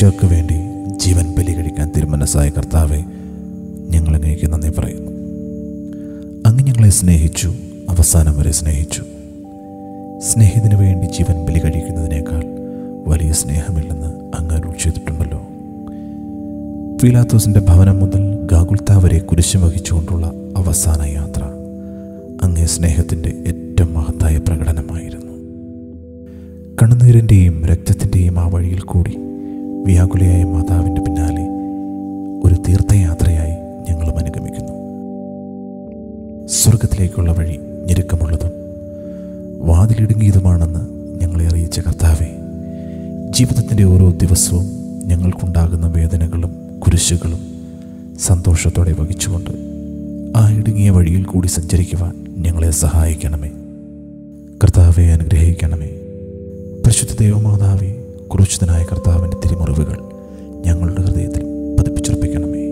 മനുഷ്യർക്ക് വേണ്ടി ജീവൻ ബലി കഴിക്കാൻ തിരുമനസ്സായ കർത്താവെ ഞങ്ങൾ അങ്ങേക്ക് നന്ദി പറയുന്നു അങ്ങ് ഞങ്ങളെ സ്നേഹിച്ചു അവസാനം വരെ സ്നേഹിച്ചു സ്നേഹിതന് വേണ്ടി ജീവൻ ബലി കഴിക്കുന്നതിനേക്കാൾ വലിയ സ്നേഹമില്ലെന്ന് അങ്ങ് അരുൾ ചെയ്തിട്ടുണ്ടല്ലോ പീലാത്തോസിൻ്റെ ഭവനം മുതൽ ഗാഗുൽത്ത വരെ കുരിശ് വഹിച്ചുകൊണ്ടുള്ള അവസാന യാത്ര അങ്ങേ സ്നേഹത്തിൻ്റെ ഏറ്റവും മഹത്തായ പ്രകടനമായിരുന്നു കണ്ണുനീരിൻ്റെയും രക്തത്തിൻ്റെയും ആ വഴിയിൽ കൂടി വ്യാകുലയായ മാതാവിൻ്റെ പിന്നാലെ ഒരു തീർത്ഥയാത്രയായി ഞങ്ങളും അനുഗമിക്കുന്നു സ്വർഗത്തിലേക്കുള്ള വഴി ഞെരുക്കമുള്ളതും വാതിലിടുങ്ങിയതുമാണെന്ന് ഞങ്ങളെ അറിയിച്ച കർത്താവെ ജീവിതത്തിൻ്റെ ഓരോ ദിവസവും ഞങ്ങൾക്കുണ്ടാകുന്ന വേദനകളും കുരിശുകളും സന്തോഷത്തോടെ വഹിച്ചുകൊണ്ട് ആ ഇടുങ്ങിയ വഴിയിൽ കൂടി സഞ്ചരിക്കുവാൻ ഞങ്ങളെ സഹായിക്കണമേ കർത്താവെ അനുഗ്രഹിക്കണമേ പരിശുദ്ധ ദൈവമാതാവെ കുറിച്ചിതനായ കർത്താവിൻ്റെ തിരുമുറിവുകൾ ഞങ്ങളുടെ ഹൃദയത്തിൽ പതിപ്പിച്ചുറപ്പിക്കണമേ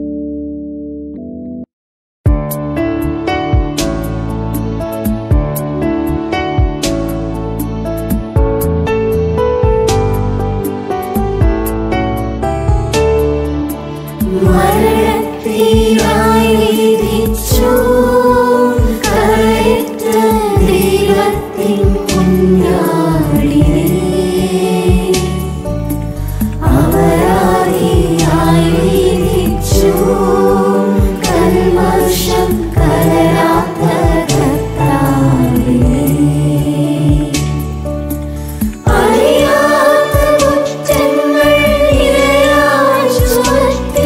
മരണത്തിനായി വിധിച്ചു കരയറ്റ ദൈവത്തിൻ കുഞ്ഞാടിനെ അപരാധിയായി വിധിച്ചു കൽമർഷം കലരാത്ത കർത്താവിനെ അറിയാത്ത കുറ്റങ്ങൾ ഇരയായി ചുമത്തി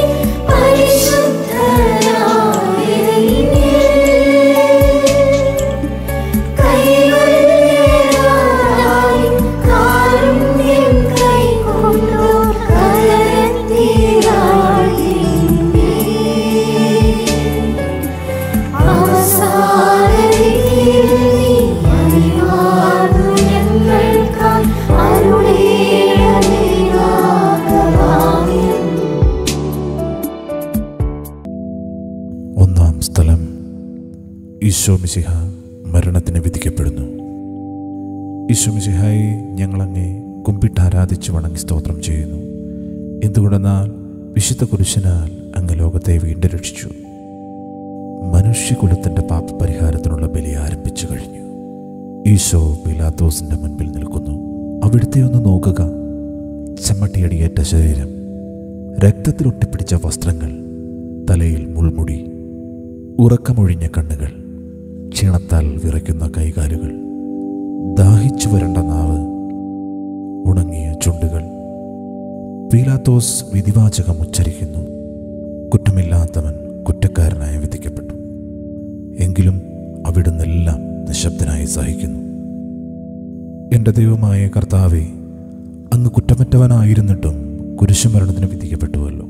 പരിശുദ്ധനായ നിന്നിൽ കൈവല്യരായി കാരുണ്യം കൈക്കൊണ്ടു കലരത്തിലാഴ്ത്തി അവസാനത്തിൽ നീ അറിവാർന്നു ഞങ്ങൾക്കായി അരുളേണമേ നാഗവാമ്യം. ഒന്നാം സ്ഥലം ഈശോ മിശിഹ മരണത്തിന് വിധിക്കപ്പെടുന്നു ഈശോ മിശിഹായി ഞങ്ങളങ്ങേ കുമ്പിട്ട് ആരാധിച്ച് വണങ്ങി സ്തോത്രം ചെയ്യുന്നു എന്തുകൊണ്ടെന്നാൽ വിശുദ്ധ കുരിശനാൽ അങ്ങ് ലോകത്തെ വീണ്ടും രക്ഷിച്ചു മനുഷ്യകുലത്തിൻ്റെ പാപപരിഹാരത്തിനുള്ള ബലി ആരംഭിച്ചു കഴിഞ്ഞു ഈശോ പിലാത്തോസിൻ്റെ മുൻപിൽ നിൽക്കുന്നു അവിടുത്തെ ഒന്ന് നോക്കുക ചെമ്മട്ടിയടിയേറ്റ ശരീരം രക്തത്തിൽ ഒട്ടിപ്പിടിച്ച വസ്ത്രങ്ങൾ തലയിൽ മുൾമുടി ഉറക്കമൊഴിഞ്ഞ കണ്ണുകൾ ക്ഷീണത്താൽ വിറയ്ക്കുന്ന കൈകാലുകൾ ദാഹിച്ചു വരണ്ട നാവ് ഉണങ്ങിയ ചുണ്ടുകൾ പീലാത്തോസ് വിധിവാചകം ഉച്ചരിക്കുന്നു കുറ്റമില്ലാത്തവൻ കുറ്റക്കാരനായി വിധിക്കപ്പെട്ടു എങ്കിലും അവിടുന്നെല്ലാം നിശബ്ദനായി സഹിക്കുന്നു എൻ്റെ ദൈവമായ കർത്താവെ അങ്ങ് കുറ്റമറ്റവനായിരുന്നിട്ടും കുരിശുമരണത്തിന് വിധിക്കപ്പെട്ടുവല്ലോ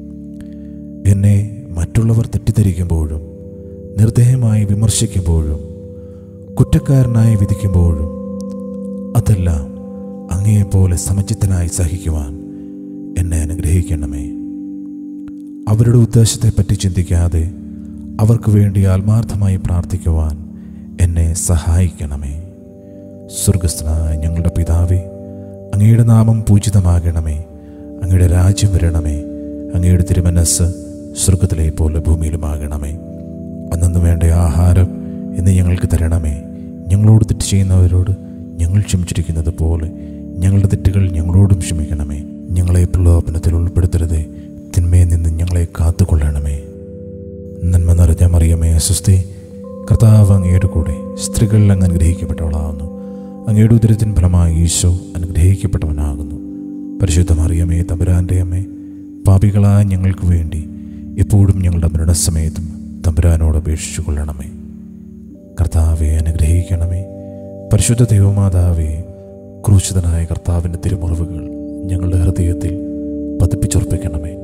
എന്നെ മറ്റുള്ളവർ തെറ്റിദ്ധരിക്കുമ്പോഴും നിർദ്ദയമായി വിമർശിക്കുമ്പോഴും കുറ്റക്കാരനായി വിധിക്കുമ്പോഴും അതെല്ലാം അങ്ങയെപ്പോലെ സമചിത്തനായി സഹിക്കുവാൻ എന്നെ അനുഗ്രഹിക്കണമേ അവരുടെ ഉദ്ദേശത്തെപ്പറ്റി ചിന്തിക്കാതെ അവർക്ക് വേണ്ടി ആത്മാർത്ഥമായി പ്രാർത്ഥിക്കുവാൻ എന്നെ സഹായിക്കണമേ സ്വർഗസ്ഥനായ ഞങ്ങളുടെ പിതാവേ അങ്ങയുടെ നാമം പൂജിതമാകണമേ അങ്ങയുടെ രാജ്യം വരണമേ അങ്ങയുടെ തിരുമനസ് സ്വർഗത്തിലെ പോലെ ഭൂമിയിലുമാകണമേ അന്നു വേണ്ട ആഹാരം ഇന്ന് ഞങ്ങൾക്ക് തരണമേ ഞങ്ങളോട് തെറ്റ് ചെയ്യുന്നവരോട് ഞങ്ങൾ ക്ഷമിച്ചിരിക്കുന്നത് പോലെ ഞങ്ങളുടെ തെറ്റുകൾ ഞങ്ങളോടും ക്ഷമിക്കണമേ ഞങ്ങളെ പ്രലോഭനത്തിൽ ഉൾപ്പെടുത്തരുതേ തിന്മയിൽ നിന്ന് ഞങ്ങളെ കാത്തുകൊള്ളണമേ നന്മ നിറഞ്ഞ മറിയമേ സുസ്ഥി കർത്താവ് അങ്ങയുടെ കൂടെ സ്ത്രീകളിൽ അങ്ങ് അനുഗ്രഹിക്കപ്പെട്ടവളാകുന്നു അങ്ങയുടെ ഉദരത്തിൻ ഫലമായി ഈശോ അനുഗ്രഹിക്കപ്പെട്ടവനാകുന്നു പരിശുദ്ധ മറിയമേ തമ്പുരാൻ്റെ അമ്മേ പാപികളായ ഞങ്ങൾക്ക് വേണ്ടി എപ്പോഴും ഞങ്ങളുടെ മരണസമയത്തും തമ്പുരാനോട് അപേക്ഷിച്ചു കൊള്ളണമേ കർത്താവെ അനുഗ്രഹിക്കണമേ പരിശുദ്ധ ദൈവമാതാവേ ക്രൂശിതനായ കർത്താവിൻ്റെ തിരുമുറിവുകൾ ഞങ്ങളുടെ ഹൃദയത്തിൽ പതിപ്പിച്ചുറപ്പിക്കണമേ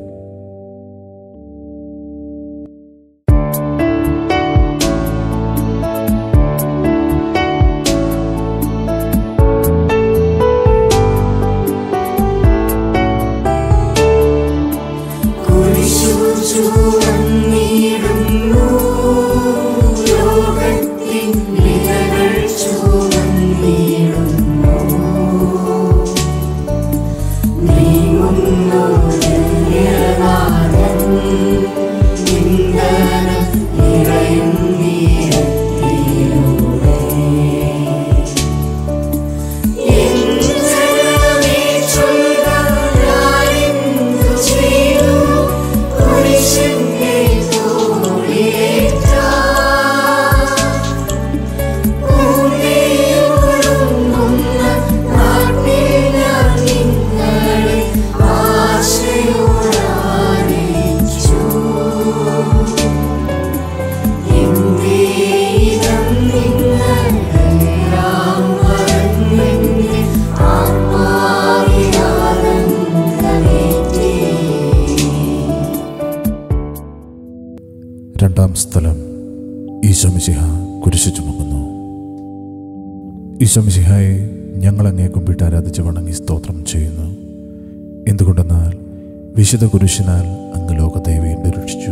കുരിശു ചുവന്നിടുന്നു ലോകത്തിൻ വിലകൾ ചുവന്നിടുന്നു നീങ്ങും രണ്ടാം സ്ഥലം ഈശോമിശിഹ കുരിശു ചുമക്കുന്നു ഈശോമിശിഹായെ ഞങ്ങൾ അങ്ങേ കുമ്പിട്ട് ആരാധിച്ച് വണങ്ങി സ്തോത്രം ചെയ്യുന്നു എന്തുകൊണ്ടെന്നാൽ വിശുദ്ധ കുരിശിനാൽ അങ്ങ് ലോകത്തെ വീണ്ടും രക്ഷിച്ചു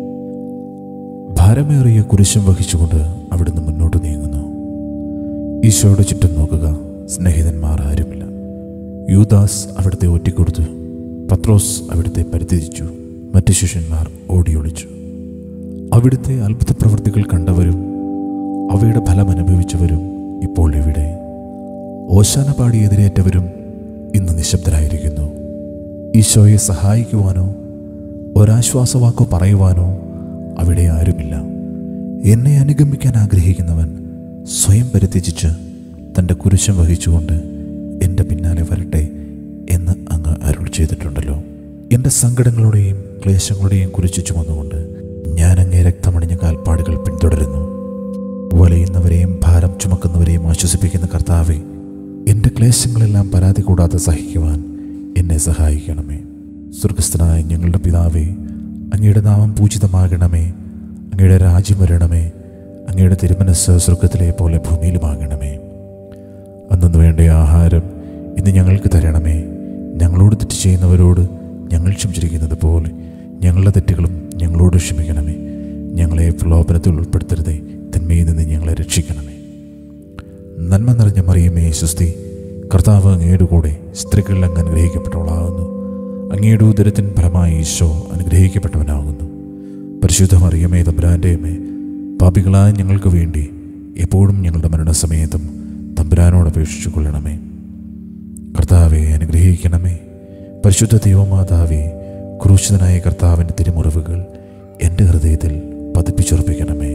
ഭാരമേറിയ കുരിശും വഹിച്ചുകൊണ്ട് അവിടുന്ന് മുന്നോട്ട് നീങ്ങുന്നു ഈശോയുടെ ചുറ്റും നോക്കുക സ്നേഹിതന്മാർ ആരുമില്ല യൂദാസ് അവിടുത്തെ ഒറ്റിക്കൊടുത്തു പത്രോസ് അവിടുത്തെ പരിത്യജിച്ചു മറ്റ് ശിഷ്യന്മാർ ഓടിയൊളിച്ചു അവിടുത്തെ അത്ഭുത പ്രവൃത്തികൾ കണ്ടവരും അവയുടെ ഫലം അനുഭവിച്ചവരും ഇപ്പോൾ ഇവിടെ ഓശാന പാടി എതിരേറ്റവരും ഇന്ന് നിശബ്ദരായിരിക്കുന്നു ഈശോയെ സഹായിക്കുവാനോ ഒരാശ്വാസവാക്കോ പറയുവാനോ അവിടെ ആരുമില്ല എന്നെ അനുഗമിക്കാൻ ആഗ്രഹിക്കുന്നവൻ സ്വയം പരിത്യജിച്ച് തൻ്റെ കുരിശം വഹിച്ചുകൊണ്ട് എൻ്റെ പിന്നാലെ വരട്ടെ എന്ന് അങ്ങ് അരുൾ ചെയ്തിട്ടുണ്ടല്ലോ എൻ്റെ സങ്കടങ്ങളുടെയും ക്ലേശങ്ങളുടെയും കുരിശു ചുമന്നുകൊണ്ട് ഞാൻ അങ്ങേ രക്തമണിഞ്ഞ കാൽപ്പാടുകൾ പിന്തുടരുന്നു വലയുന്നവരെയും ഭാരം ചുമക്കുന്നവരെയും ആശ്വസിപ്പിക്കുന്ന കർത്താവെ എൻ്റെ ക്ലേശങ്ങളെല്ലാം പരാതി കൂടാതെ സഹിക്കുവാൻ എന്നെ സഹായിക്കണമേ സ്വർഗസ്ഥനായ ഞങ്ങളുടെ പിതാവേ അങ്ങയുടെ നാമം പൂജിതമാകണമേ അങ്ങയുടെ രാജ്യം വരണമേ അങ്ങയുടെ തിരുമനസ് സ്വർഗത്തിലെ പോലെ ഭൂമിയിലുമാകണമേ അന്നു വേണ്ട ആഹാരം ഇന്ന് ഞങ്ങൾക്ക് തരണമേ ഞങ്ങളോട് തെറ്റ് ചെയ്യുന്നവരോട് ഞങ്ങൾ ക്ഷമിച്ചിരിക്കുന്നത് പോലെ ഞങ്ങളുടെ തെറ്റുകളും ഞങ്ങളോട് ക്ഷമിക്കണമേ ഞങ്ങളെ പ്രലോഭനത്തിൽ ഉൾപ്പെടുത്തരുതേ തിന്മയിൽ നിന്ന് ഞങ്ങളെ രക്ഷിക്കണമേ നന്മ നിറഞ്ഞ മറിയമേ സുസ്തി കർത്താവ് അങ്ങയുടെ കൂടെ സ്ത്രീകളിൽ അങ്ങ് അനുഗ്രഹിക്കപ്പെട്ടവളാകുന്നു അങ്ങയുടെ ഉദരത്തിൻ ഫലമായി ഈശോ അനുഗ്രഹിക്കപ്പെട്ടവനാകുന്നു പരിശുദ്ധ മറിയമേ തമ്പുരാൻ്റെ അമ്മേ പാപികളായ ഞങ്ങൾക്ക് വേണ്ടി എപ്പോഴും ഞങ്ങളുടെ മരണസമയത്തും തമ്പുരാനോട് അപേക്ഷിച്ചു കൊള്ളണമേ കർത്താവെ അനുഗ്രഹിക്കണമേ പരിശുദ്ധ ദൈവമാതാവേ ക്രൂശിതനായ കർത്താവിൻ്റെ തിരുമുറിവുകൾ എൻ്റെ ഹൃദയത്തിൽ പതിപ്പിച്ചുറപ്പിക്കണമേ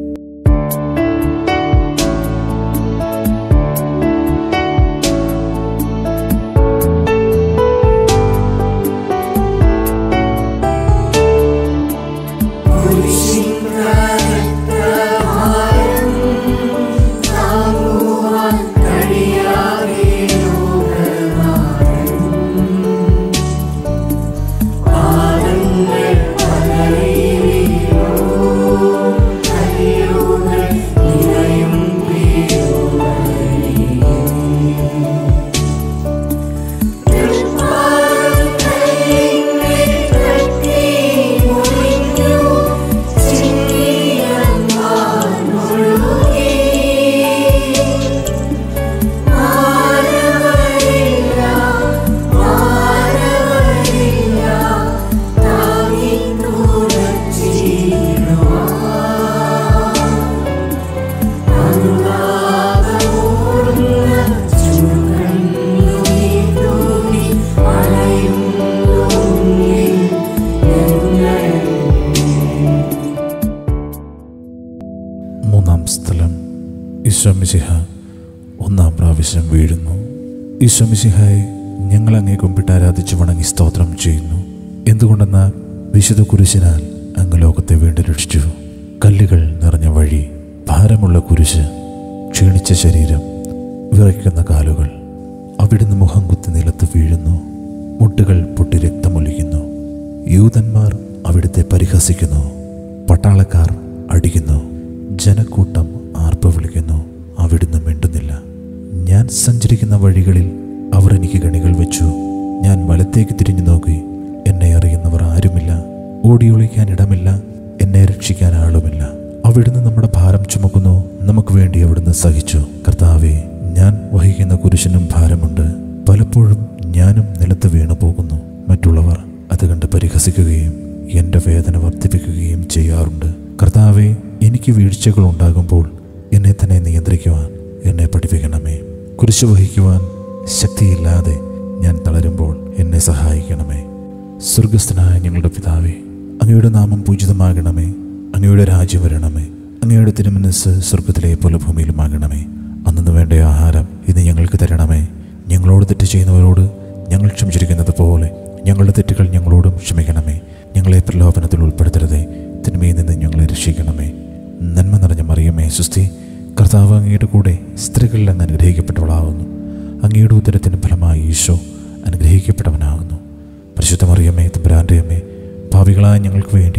മൂന്നാം സ്ഥലം ഈശ്വമിസിഹ ഒന്നാം പ്രാവശ്യം വീഴുന്നു ഈശ്വമിസിഹായെ ഞങ്ങൾ അങ്ങേ കുമ്പിട്ട് ആരാധിച്ച് വണങ്ങി സ്തോത്രം ചെയ്യുന്നു എന്തുകൊണ്ടെന്നാൽ വിശുദ്ധ കുരിശിനാൽ അങ്ങ് ലോകത്തെ വീണ്ടും രക്ഷിച്ചു കല്ലുകൾ നിറഞ്ഞ വഴി ഭാരമുള്ള കുരിശ് ക്ഷീണിച്ച ശരീരം വിറയ്ക്കുന്ന കാലുകൾ അവിടുന്ന് മുഖം കുത്തി നിലത്ത് വീഴുന്നു മുട്ടുകൾ പൊട്ടി രക്തമൊലിക്കുന്നു യൂതന്മാർ അവിടുത്തെ പരിഹസിക്കുന്നു പട്ടാളക്കാർ അടിക്കുന്നു ജനക്കൂട്ടം ആർപ്പ് വിളിക്കുന്നു അവിടുന്ന് മിണ്ടുന്നില്ല ഞാൻ സഞ്ചരിക്കുന്ന വഴികളിൽ അവർ എനിക്ക് കണികൾ വെച്ചു ഞാൻ വലത്തേക്ക് തിരിഞ്ഞു നോക്കി എന്നെ അറിയുന്നവർ ആരുമില്ല ഓടിയൊളിക്കാൻ ഇടമില്ല എന്നെ രക്ഷിക്കാൻ ആളുമില്ല അവിടുന്ന് നമ്മുടെ ഭാരം ചുമക്കുന്നു നമുക്ക് വേണ്ടി അവിടുന്ന് സഹിച്ചു കർത്താവെ ഞാൻ വഹിക്കുന്ന കുരിശിനും ഭാരമുണ്ട് പലപ്പോഴും ഞാനും നിലത്ത് വീണു പോകുന്നു മറ്റുള്ളവർ അത് കണ്ട് പരിഹസിക്കുകയും എൻ്റെ വേദന വർദ്ധിപ്പിക്കുകയും ചെയ്യാറുണ്ട് കർത്താവെ എനിക്ക് വീഴ്ചകൾ ഉണ്ടാകുമ്പോൾ എന്നെ തന്നെ നിയന്ത്രിക്കുവാൻ എന്നെ പഠിപ്പിക്കണമേ കുരിശ് വഹിക്കുവാൻ ശക്തിയില്ലാതെ ഞാൻ തളരുമ്പോൾ എന്നെ സഹായിക്കണമേ സ്വർഗസ്ഥനായ ഞങ്ങളുടെ പിതാവേ അങ്ങയുടെ നാമം പൂജിതമാകണമേ അങ്ങയുടെ രാജ്യം വരണമേ അങ്ങയുടെ തിരുമനസ് സ്വർഗത്തിലെ പോലെ ഭൂമിയിലുമാകണമേ അന്നു വേണ്ട ആഹാരം ഇന്ന് ഞങ്ങൾക്ക് തരണമേ ഞങ്ങളോട് തെറ്റ് ചെയ്യുന്നവരോട് ഞങ്ങൾ ക്ഷമിച്ചിരിക്കുന്നത് പോലെ ഞങ്ങളുടെ തെറ്റുകൾ ഞങ്ങളോടും ക്ഷമിക്കണമേ ഞങ്ങളെ പ്രലോഭനത്തിൽ ഉൾപ്പെടുത്തരുതേ തിന്മയിൽ നിന്ന് ഞങ്ങളെ രക്ഷിക്കണമേ നന്മ നിറഞ്ഞ മറിയമേ സുസ്തി കർത്താവ് അങ്ങയുടെ കൂടെ സ്ത്രീകളിൽ അങ്ങ് അനുഗ്രഹിക്കപ്പെട്ടവളാകുന്നു അങ്ങയുടെ ഉദരത്തിന് ഫലമായി ഈശോ അനുഗ്രഹിക്കപ്പെട്ടവനാകുന്നു പരിശുദ്ധ മറിയമ്മേ തമ്പുരാൻ്റെ അമ്മേ ഭാവികളായ ഞങ്ങൾക്ക് വേണ്ടി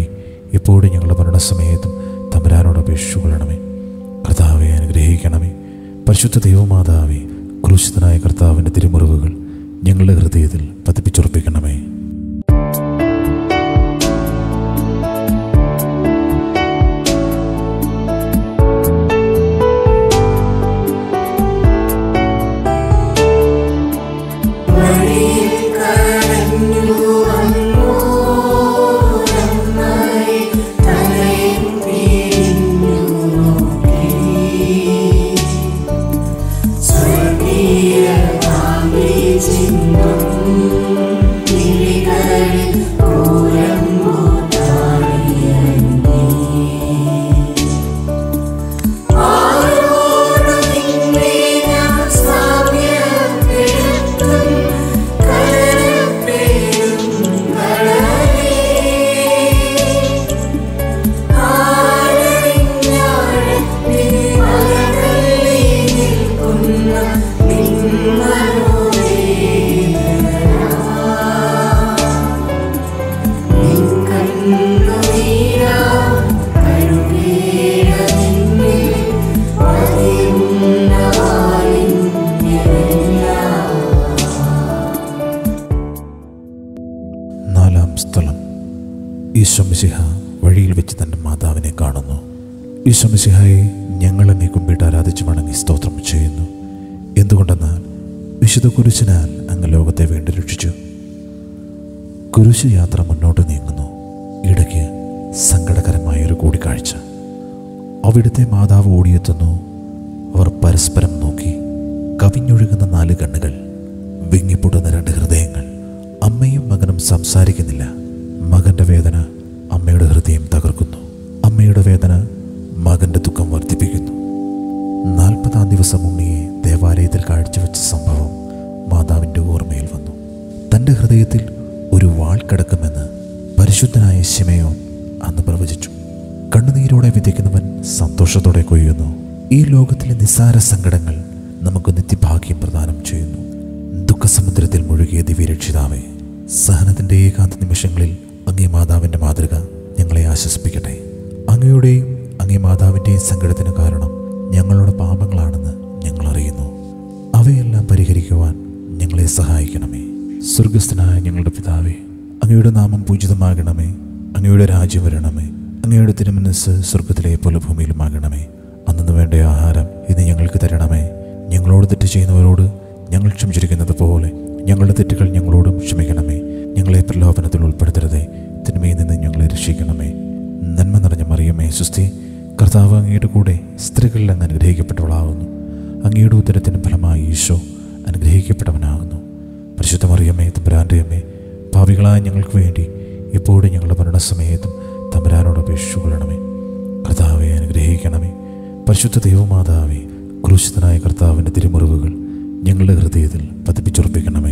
എപ്പോഴും ഞങ്ങളുടെ മരണസമയത്തും തമ്പുരാനോട് അപേക്ഷിച്ചുകൊള്ളണമേ കർത്താവെ അനുഗ്രഹിക്കണമേ പരിശുദ്ധ ദൈവമാതാവേ ക്രൂശിതനായ കർത്താവിൻ്റെ തിരുമുറിവുകൾ ഞങ്ങളുടെ ഹൃദയത്തിൽ പതിപ്പിച്ചുറപ്പിക്കണമേ നാലാം സ്ഥലം ഈശ്വമിസിഹ വഴിയിൽ വെച്ച് തൻ്റെ മാതാവിനെ കാണുന്നു ഈശ്വമിസിഹയെ ഞങ്ങൾ അങ്ങേ കുമ്പിട്ട് ആരാധിച്ച് വണങ്ങി സ്തോത്രം ചെയ്യുന്നു എന്തുകൊണ്ടെന്നാൽ വിശുദ്ധ കുരിശിനാൽ അങ്ങ് ലോകത്തെ വീണ്ടും രക്ഷിച്ചു കുരിശ് യാത്ര മുന്നോട്ട് നീങ്ങുന്നു ഇടയ്ക്ക് സങ്കടകരമായ ഒരു കൂടിക്കാഴ്ച അവിടുത്തെ മാതാവ് ഓടിയെത്തുന്നു അവർ പരസ്പരം നോക്കി കവിഞ്ഞൊഴുകുന്ന നാല് കണ്ണുകൾ വിങ്ങിപ്പൊട്ടുന്ന രണ്ട് ഹൃദയങ്ങൾ അമ്മയും മകനും സംസാരിക്കുന്നില്ല മകന്റെ വേദന അമ്മയുടെ ഹൃദയം തകർക്കുന്നു അമ്മയുടെ വേദന മകന്റെ ദുഃഖം വർദ്ധിപ്പിക്കുന്നു നാൽപ്പതാം ദിവസം ഉണ്ണിയെ ദേവാലയത്തിൽ കാഴ്ചവെച്ച സംഭവം മാതാവിൻ്റെ ഓർമ്മയിൽ വന്നു തൻ്റെ ഹൃദയത്തിൽ ഒരു വാൾ കിടക്കുമെന്ന് പരിശുദ്ധനായ ശിമയോൻ അന്ന് പ്രവചിച്ചു കണ്ണുനീരോടെ വിതയ്ക്കുന്നവൻ സന്തോഷത്തോടെ കൊയ്യുന്നു ഈ ലോകത്തിലെ നിസ്സാര സങ്കടങ്ങൾ നമുക്ക് നിത്യഭാഗ്യം പ്രദാനം ചെയ്യുന്നു ദുഃഖസമുദ്രത്തിൽ മുഴുകിയ ദിവ്യരക്ഷിതാവേ സഹനത്തിൻ്റെ ഏകാന്ത നിമിഷങ്ങളിൽ അങ്ങേ മാതാവിൻ്റെ മാതൃക ഞങ്ങളെ ആശ്വസിപ്പിക്കട്ടെ അങ്ങയുടെയും അങ്ങേ മാതാവിൻ്റെയും സങ്കടത്തിന് കാരണം ഞങ്ങളുടെ പാപങ്ങളാണെന്ന് ഞങ്ങൾ അറിയുന്നു അവയെല്ലാം പരിഹരിക്കുവാൻ ഞങ്ങളെ സഹായിക്കണമേ സ്വർഗസ്ഥനായ ഞങ്ങളുടെ പിതാവേ അങ്ങയുടെ നാമം പൂജിതമാകണമേ അങ്ങയുടെ രാജ്യം വരണമേ അങ്ങയുടെ തിരുമനസ് സ്വർഗത്തിലെ പോലെ ഭൂമിയിലുമാകണമേ അന്നു വേണ്ട ആഹാരം ഇന്ന് ഞങ്ങൾക്ക് തരണമേ ഞങ്ങളോട് തെറ്റ് ചെയ്യുന്നവരോട് ഞങ്ങൾ ക്ഷമിച്ചിരിക്കുന്നത് പോലെ ഞങ്ങളുടെ തെറ്റുകൾ ഞങ്ങളോടും ക്ഷമിക്കണമേ ഞങ്ങളെ പ്രലോഭനത്തിൽ ഉൾപ്പെടുത്തരുതേ തിന്മയിൽ നിന്ന് ഞങ്ങളെ രക്ഷിക്കണമേ നന്മ നിറഞ്ഞ മറിയമേ സുസ്തി കർത്താവ് അങ്ങയുടെ കൂടെ സ്ത്രീകളിൽ അങ്ങ് അനുഗ്രഹിക്കപ്പെട്ടവളാകുന്നു അങ്ങയുടെ ഉത്തരത്തിന് ഫലമായി ഈശോ അനുഗ്രഹിക്കപ്പെട്ടവനാകുന്നു പരിശുദ്ധ മറിയമ്മേ തമ്പുരാൻ്റെ അമ്മേ ഭാവികളായ ഞങ്ങൾക്ക് വേണ്ടി എപ്പോഴും ഞങ്ങളുടെ മരണസമയത്തും തമ്പുരാനോട് അപേക്ഷിച്ചു കൊള്ളണമേ കർത്താവെ അനുഗ്രഹിക്കണമേ പരിശുദ്ധ ദൈവമാതാവേ ക്രൂശിതനായ കർത്താവിൻ്റെ തിരുമുറിവുകൾ ഞങ്ങളുടെ ഹൃദയത്തിൽ പതിപ്പിച്ചുറപ്പിക്കണമേ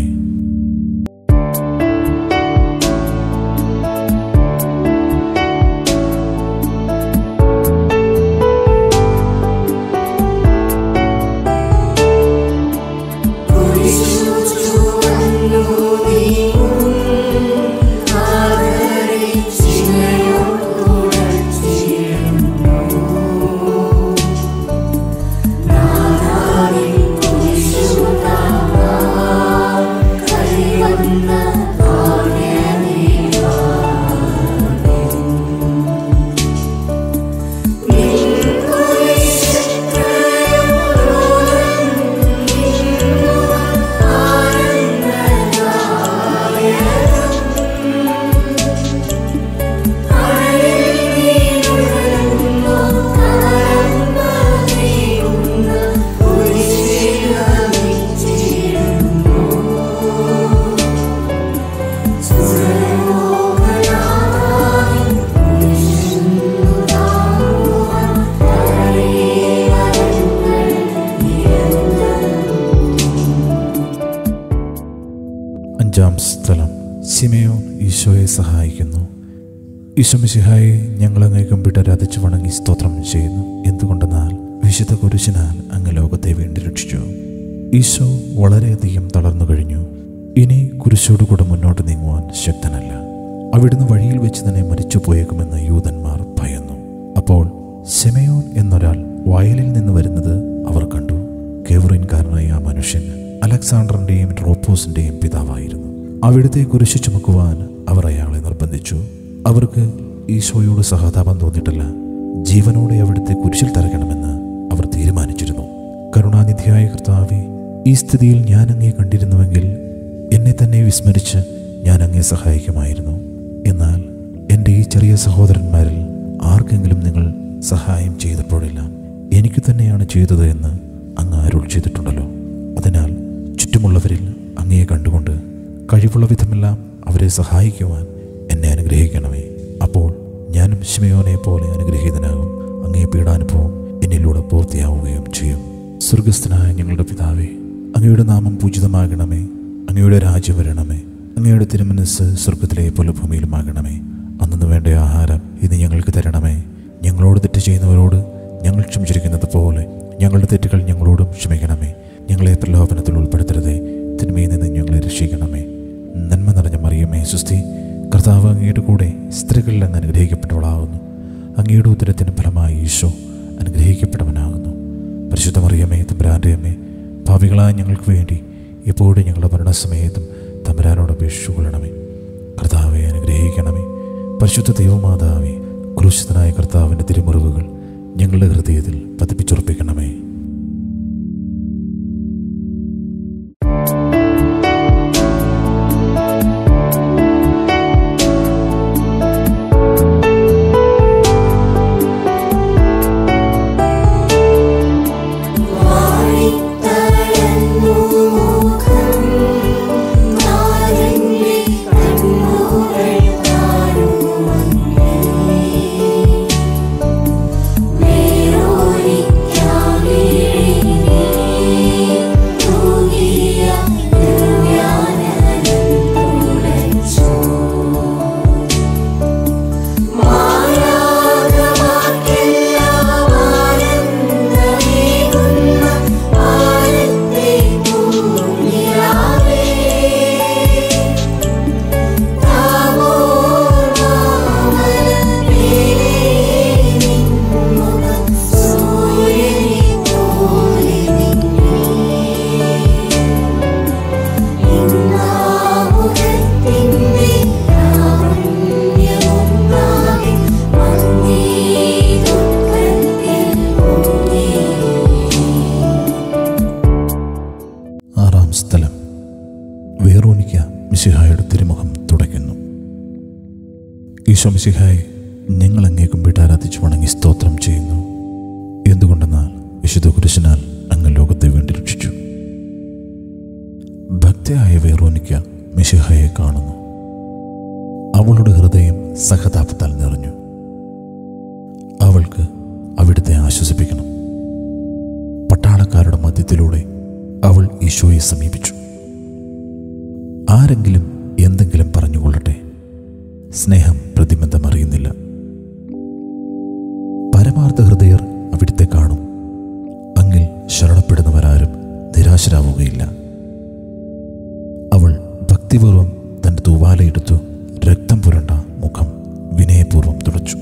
അഞ്ചാം സ്ഥലം സിമയോൻ ഈശോയെ സഹായിക്കുന്നു ഈശോമിശിഹായെ ഞങ്ങൾ അങ്ങേ കമ്പ്യൂട്ടർ ആരാധിച്ച് വണങ്ങി സ്തോത്രം ചെയ്യുന്നു എന്തുകൊണ്ടെന്നാൽ വിശുദ്ധ കുരിശിനാൽ അങ്ങ് ലോകത്തെ വീണ്ടും രക്ഷിച്ചു ഈശോ വളരെയധികം തളർന്നു കഴിഞ്ഞു ഇനി കുരിശോടുകൂടെ മുന്നോട്ട് നീങ്ങുവാൻ ശക്തനല്ല അവിടുന്ന് വഴിയിൽ വെച്ച് തന്നെ മരിച്ചു പോയേക്കുമെന്ന് യൂതന്മാർ ഭയന്നു അപ്പോൾ ശെമയോൻ എന്നൊരാൾ വയലിൽ നിന്ന് വരുന്നത് അവർ കണ്ടു കേവറിൻകാരനായ ആ മനുഷ്യൻ അലക്സാണ്ടറിന്റെയും റോപ്പോസിന്റെയും പിതാവായിരുന്നു അവിടുത്തെ കുരിശു ചുമക്കുവാൻ അവർ അയാളെ നിർബന്ധിച്ചു അവർക്ക് ഈശോയോട് സഹതാപം തോന്നിയിട്ടില്ല ജീവനോടെ അവിടുത്തെ കുരിശിൽ തറയ്ക്കണമെന്ന് അവർ തീരുമാനിച്ചിരുന്നു കരുണാനിധിയായ കർത്താവെ ഈ സ്ഥിതിയിൽ ഞാൻ അങ്ങേ കണ്ടിരുന്നുവെങ്കിൽ എന്നെ തന്നെ വിസ്മരിച്ച് ഞാൻ അങ്ങേ സഹായിക്കുമായിരുന്നു എന്നാൽ എൻ്റെ ഈ ചെറിയ സഹോദരന്മാരിൽ ആർക്കെങ്കിലും നിങ്ങൾ സഹായം ചെയ്തപ്പോഴെല്ലാം എനിക്ക് തന്നെയാണ് ചെയ്തത് എന്ന് അങ്ങ് അരുൾ ചെയ്തിട്ടുണ്ടല്ലോ അതിനാൽ ചുറ്റുമുള്ളവരിൽ അങ്ങയെ കണ്ടുകൊണ്ട് കഴിവുള്ള വിധമെല്ലാം അവരെ സഹായിക്കുവാൻ എന്നെ അനുഗ്രഹിക്കണമേ അപ്പോൾ ഞാനും ശിമയോനെ പോലെ അനുഗ്രഹീതനാകും അങ്ങേ പീഡാനുഭവം എന്നിലൂടെ പൂർത്തിയാവുകയും ചെയ്യും സ്വർഗസ്ഥനായ ഞങ്ങളുടെ പിതാവേ അങ്ങയുടെ നാമം പൂജിതമാകണമേ അങ്ങയുടെ രാജ്യം വരണമേ അങ്ങയുടെ തിരുമനസ് സ്വർഗത്തിലെ പോലെ ഭൂമിയിലുമാകണമേ അന്നു വേണ്ട ആഹാരം ഇത് ഞങ്ങൾക്ക് തരണമേ ഞങ്ങളോട് തെറ്റ് ചെയ്യുന്നവരോട് ഞങ്ങൾ ക്ഷമിച്ചിരിക്കുന്നത് പോലെ ഞങ്ങളുടെ തെറ്റുകൾ ഞങ്ങളോടും ക്ഷമിക്കണമേ ഞങ്ങളെ പ്രലോഭനത്തിൽ ഉൾപ്പെടുത്തരുതേ തിന്മയിൽ നിന്ന് ഞങ്ങളെ രക്ഷിക്കണമേ നന്മ നിറഞ്ഞ മറിയമേ സുസ്ഥി കർത്താവ് അങ്ങയുടെ കൂടെ സ്ത്രീകളിൽ അങ്ങ് അനുഗ്രഹിക്കപ്പെട്ടവളാകുന്നു അങ്ങയുടെ ഉത്തരത്തിന് ഫലമായി ഈശോ അനുഗ്രഹിക്കപ്പെട്ടവനാകുന്നു പരിശുദ്ധ മറിയമേ തമ്പുരാൻ്റെ അമ്മേ ഭാവികളായ ഞങ്ങൾക്ക് വേണ്ടി എപ്പോഴും ഞങ്ങളുടെ മരണസമയത്തും തമ്പുരാനോട് അപേക്ഷിച്ചുകൊള്ളണമേ കർത്താവെ അനുഗ്രഹിക്കണമേ പരിശുദ്ധ ദൈവമാതാവേ ക്രൂശിതനായ കർത്താവിൻ്റെ തിരുമുറിവുകൾ ഞങ്ങളുടെ ഹൃദയത്തിൽ പതിപ്പിച്ചുറപ്പിക്കണമേ വാഴിത്തളർന്നു മുഖം നാരങ്ങി കണ്ണുകൾ കാണുവന്നേ വേറൊരിക്കാവിഴിനീ തൂകിയ ദിവ്യാനന്ദം തുളച്ചു മായാകമാർക്കെല്ലാം ആനന്ദമേകുന്ന ആനന്ദേ പൂർണിയാവേ. താപോർമാമലമേലെ നിൻമുഖം സൂര്യനെപ്പോലെ മിന്നി. ഇന്നാമുഖത്തിൻ്റെ ലാവണ്യമൊന്നാകെ മങ്ങി ദുഃഖത്തിൽ മുങ്ങി. ആറാം സ്ഥലം വേറോനിക്ക മിശിഹായുടെ തിരുമുഖം തുടയ്ക്കുന്നു ഈശോ മിശിഹായെ ഞങ്ങൾ അങ്ങേ കുമ്പിട്ട് ആരാധിച്ച് വണങ്ങി സ്തോത്രം ചെയ്യുന്നു എന്തുകൊണ്ടെന്നാൽ വിശുദ്ധ കുരിശിനാൽ അങ്ങ് ലോകത്തെ വേണ്ടി രക്ഷിച്ചു ഭക്തയായ വേറോനിക്ക മിശിഹായെ കാണുന്നു അവളുടെ ഹൃദയം സഹതാപത്താൽ നിറഞ്ഞു അവൾക്ക് അവിടുത്തെ ആശ്വസിപ്പിക്കണം പട്ടാളക്കാരുടെ മധ്യത്തിലൂടെ അവൾ ഈശോയെ സമീപിച്ചു ആരെങ്കിലും എന്തെങ്കിലും പറഞ്ഞുകൊള്ളട്ടെ സ്നേഹം പ്രതിബന്ധമറിയുന്നില്ല പരമാർത്ഥ ഹൃദയർ അവിടുത്തെ കാണും അങ്ങിൽ ശരണപ്പെടുന്നവരാരും നിരാശരാവുകയില്ല അവൾ ഭക്തിപൂർവം തൻ്റെ തൂവാലയെടുത്തു രക്തം പുരണ്ട മുഖം വിനയപൂർവ്വം തുടച്ചു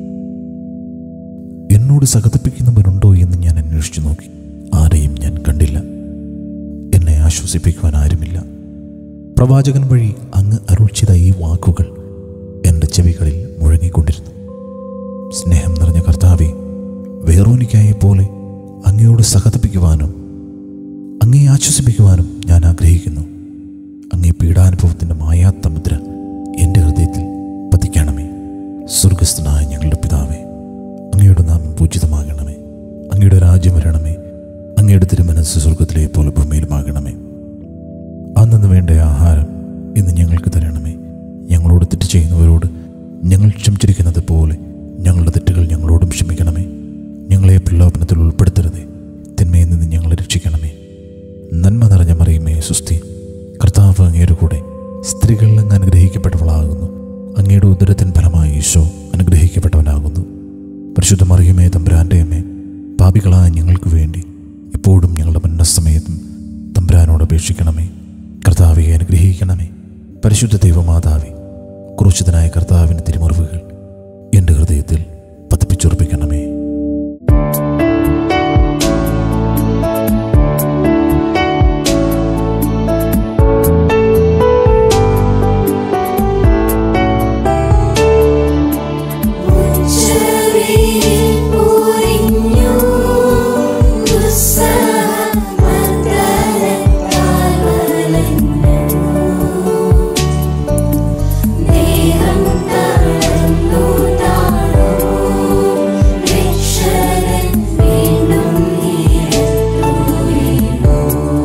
എന്നോട് സഹതപ്പിക്കുന്നവരുണ്ടോ എന്ന് ഞാൻ അന്വേഷിച്ചു നോക്കി ആരെയും ഞാൻ കണ്ടില്ല എന്നെ ആശ്വസിപ്പിക്കുവാൻ ആരുമില്ല പ്രവാചകൻ വഴി അങ്ങ് അരുൾ ചെയ്ത ഈ വാക്കുകൾ എൻ്റെ ചെവികളിൽ മുഴങ്ങിക്കൊണ്ടിരുന്നു സ്നേഹം നിറഞ്ഞ കർത്താവെ വേറോനിക്കായെ പോലെ അങ്ങയോട് സഹതപ്പിക്കുവാനും അങ്ങേ ആശ്വസിപ്പിക്കുവാനും ഞാൻ ആഗ്രഹിക്കുന്നു അങ്ങേ പീഡാനുഭവത്തിൻ്റെ മായാത്ത മുദ്ര എൻ്റെ ഹൃദയത്തിൽ പതിക്കണമേ സ്വർഗസ്ഥനായ ഞങ്ങളുടെ പിതാവേ അങ്ങയുടെ നാമം പൂജിതമാകണമേ അങ്ങയുടെ രാജ്യം വരണമേ അങ്ങയുടെ തിരുമനസ് സ്വർഗത്തിലെ പോലെ ഭൂമിയിലുമാകണമേ അന്നു വേണ്ട ആഹാരം ഇന്ന് ഞങ്ങൾക്ക് തരണമേ ഞങ്ങളോട് തെറ്റ് ചെയ്യുന്നവരോട് ഞങ്ങൾ ക്ഷമിച്ചിരിക്കുന്നത് പോലെ ഞങ്ങളുടെ തെറ്റുകൾ ഞങ്ങളോടും ക്ഷമിക്കണമേ ഞങ്ങളെ പ്രലോഭനത്തിൽ ഉൾപ്പെടുത്തരുതേ തിന്മയിൽ നിന്ന് ഞങ്ങളെ രക്ഷിക്കണമേ നന്മ നിറഞ്ഞ മറിയുമേ സുസ്ഥി കർത്താവ് അങ്ങയുടെ കൂടെ സ്ത്രീകളിൽ അങ്ങ് അനുഗ്രഹിക്കപ്പെട്ടവളാകുന്നു അങ്ങയുടെ ഉദരത്തിൻ ഫലമായി ഈശോ അനുഗ്രഹിക്കപ്പെട്ടവനാകുന്നു പരിശുദ്ധ മറിയമേ തമ്പുരാൻ്റെ അമ്മേ പാപികളായ ഞങ്ങൾക്ക് വേണ്ടി എപ്പോഴും ഞങ്ങളുടെ മരണസമയത്തും തമ്പുരാനോട് അപേക്ഷിക്കണമേ കർത്താവെ അനുഗ്രഹിക്കണമേ പരിശുദ്ധ ദൈവമാതാവേ ക്രൂശിതനായ കർത്താവിൻ്റെ തിരുമുറിവുകൾ എൻ്റെ ഹൃദയത്തിൽ പതിപ്പിച്ചുറപ്പിക്കണമേ ഉച്ചവെയിൽ പൊരിഞ്ഞു ദുസ്സഹമർദ്ദനത്താൽ വലഞ്ഞു ദേഹം തളർന്നു താണു രക്ഷകൻ വീണ്ടും നിരത്തു വീണു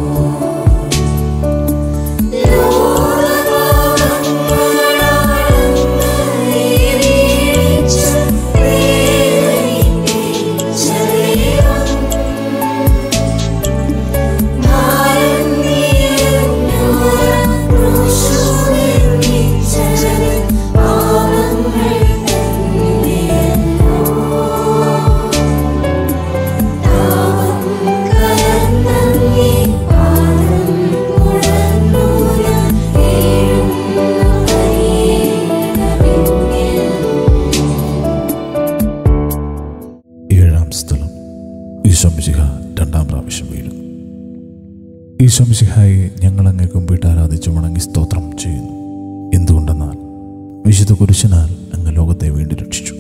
ഏഴാം സ്ഥലം ഈശോമിശിഹ രണ്ടാം പ്രാവശ്യം വീഴുന്നു ഈശോമിശിഹായെ ഞങ്ങൾ അങ്ങേ കുമ്പിട്ട് ആരാധിച്ചു വണങ്ങി സ്തോത്രം ചെയ്യുന്നു എന്തുകൊണ്ടെന്നാൽ വിശുദ്ധ കുരിശനാൽ അങ്ങ് ലോകത്തെ വീണ്ടും രക്ഷിച്ചു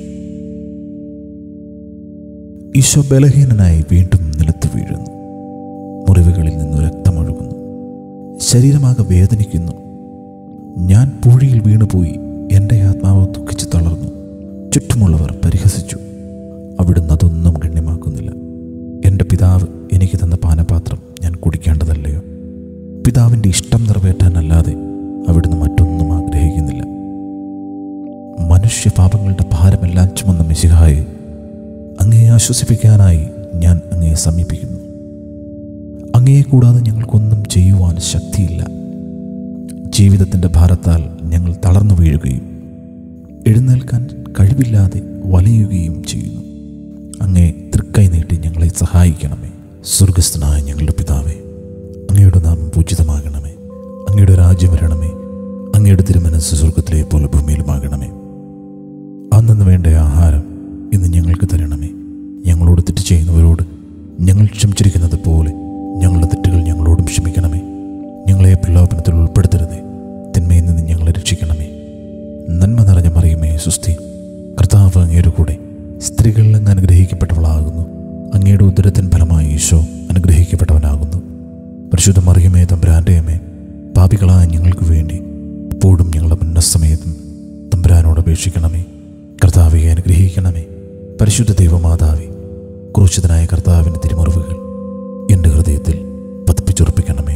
ഈശോ ബലഹീനനായി വീണ്ടും നിലത്ത് വീഴുന്നു മുറിവുകളിൽ നിന്ന് രക്തമൊഴുകുന്നു ശരീരമാകെ വേദനിക്കുന്നു ഞാൻ പൂഴിയിൽ വീണുപോയി എൻ്റെ ആത്മാവ് ദുഃഖിച്ച് തളർന്നു ചുറ്റുമുള്ളവർ പരിഹസിച്ചു അവിടുന്ന് അതൊന്നും ഗണ്യമാക്കുന്നില്ല എൻ്റെ പിതാവ് എനിക്ക് തന്ന പാനപാത്രം ഞാൻ കുടിക്കേണ്ടതല്ലയോ പിതാവിൻ്റെ ഇഷ്ടം നിറവേറ്റാനല്ലാതെ അവിടുന്ന് മറ്റൊന്നും ആഗ്രഹിക്കുന്നില്ല മനുഷ്യപാപങ്ങളുടെ ഭാരമെല്ലാം ചുമന്ന മിശിഹായെ അങ്ങയെ ആശ്വസിപ്പിക്കാനായി ഞാൻ അങ്ങയെ സമീപിക്കുന്നു അങ്ങയെ കൂടാതെ ഞങ്ങൾക്കൊന്നും ചെയ്യുവാൻ ശക്തിയില്ല ജീവിതത്തിൻ്റെ ഭാരത്താൽ ഞങ്ങൾ തളർന്നു വീഴുകയും എഴുന്നേൽക്കാൻ കഴിവില്ലാതെ വലയുകയും ചെയ്യുന്നു അങ്ങേ തൃക്കൈ നീട്ടി ഞങ്ങളെ സഹായിക്കണമേ സ്വർഗസ്ഥനായ ഞങ്ങളുടെ പിതാവേ അങ്ങയുടെ നാമം പൂജിതമാകണമേ അങ്ങയുടെ രാജ്യം വരണമേ അങ്ങയുടെ തിരുമനസ് സ്വർഗത്തിലെ പോലെ ഭൂമിയിലുമാകണമേ അന്നു വേണ്ട ആഹാരം ഇന്ന് ഞങ്ങൾക്ക് തരണമേ ഞങ്ങളോട് തെറ്റ് ചെയ്യുന്നവരോട് ഞങ്ങൾ ക്ഷമിച്ചിരിക്കുന്നത് പോലെ ഞങ്ങളുടെ തെറ്റുകൾ ഞങ്ങളോടും ക്ഷമിക്കണമേ ഞങ്ങളെ പ്രലോഭനത്തിൽ ഉൾപ്പെടുത്തരുതേ തിന്മയിൽ നിന്ന് ഞങ്ങളെ രക്ഷിക്കണമേ നന്മ നിറഞ്ഞ മറിയുമേ സുസ്ഥി കർത്താവ് അങ്ങയുടെ കൂടെ സ്ത്രീകളിൽ അങ്ങ് അനുഗ്രഹിക്കപ്പെട്ടവളാകുന്നു അങ്ങയുടെ ഉദരത്തിൻ ഫലമായി ഈശോ അനുഗ്രഹിക്കപ്പെട്ടവനാകുന്നു പരിശുദ്ധ മറിയമേ തമ്പുരാൻ്റെയമേ പാപികളായ ഞങ്ങൾക്ക് വേണ്ടി എപ്പോഴും ഞങ്ങളുടെ മുന്നസമയത്തും തമ്പുരാനോട് അപേക്ഷിക്കണമേ കർത്താവെ അനുഗ്രഹിക്കണമേ പരിശുദ്ധ ദൈവമാതാവേ ക്രൂശിതനായ കർത്താവിൻ്റെ തിരുമുറിവുകൾ എൻ്റെ ഹൃദയത്തിൽ പതിപ്പിച്ചുറപ്പിക്കണമേ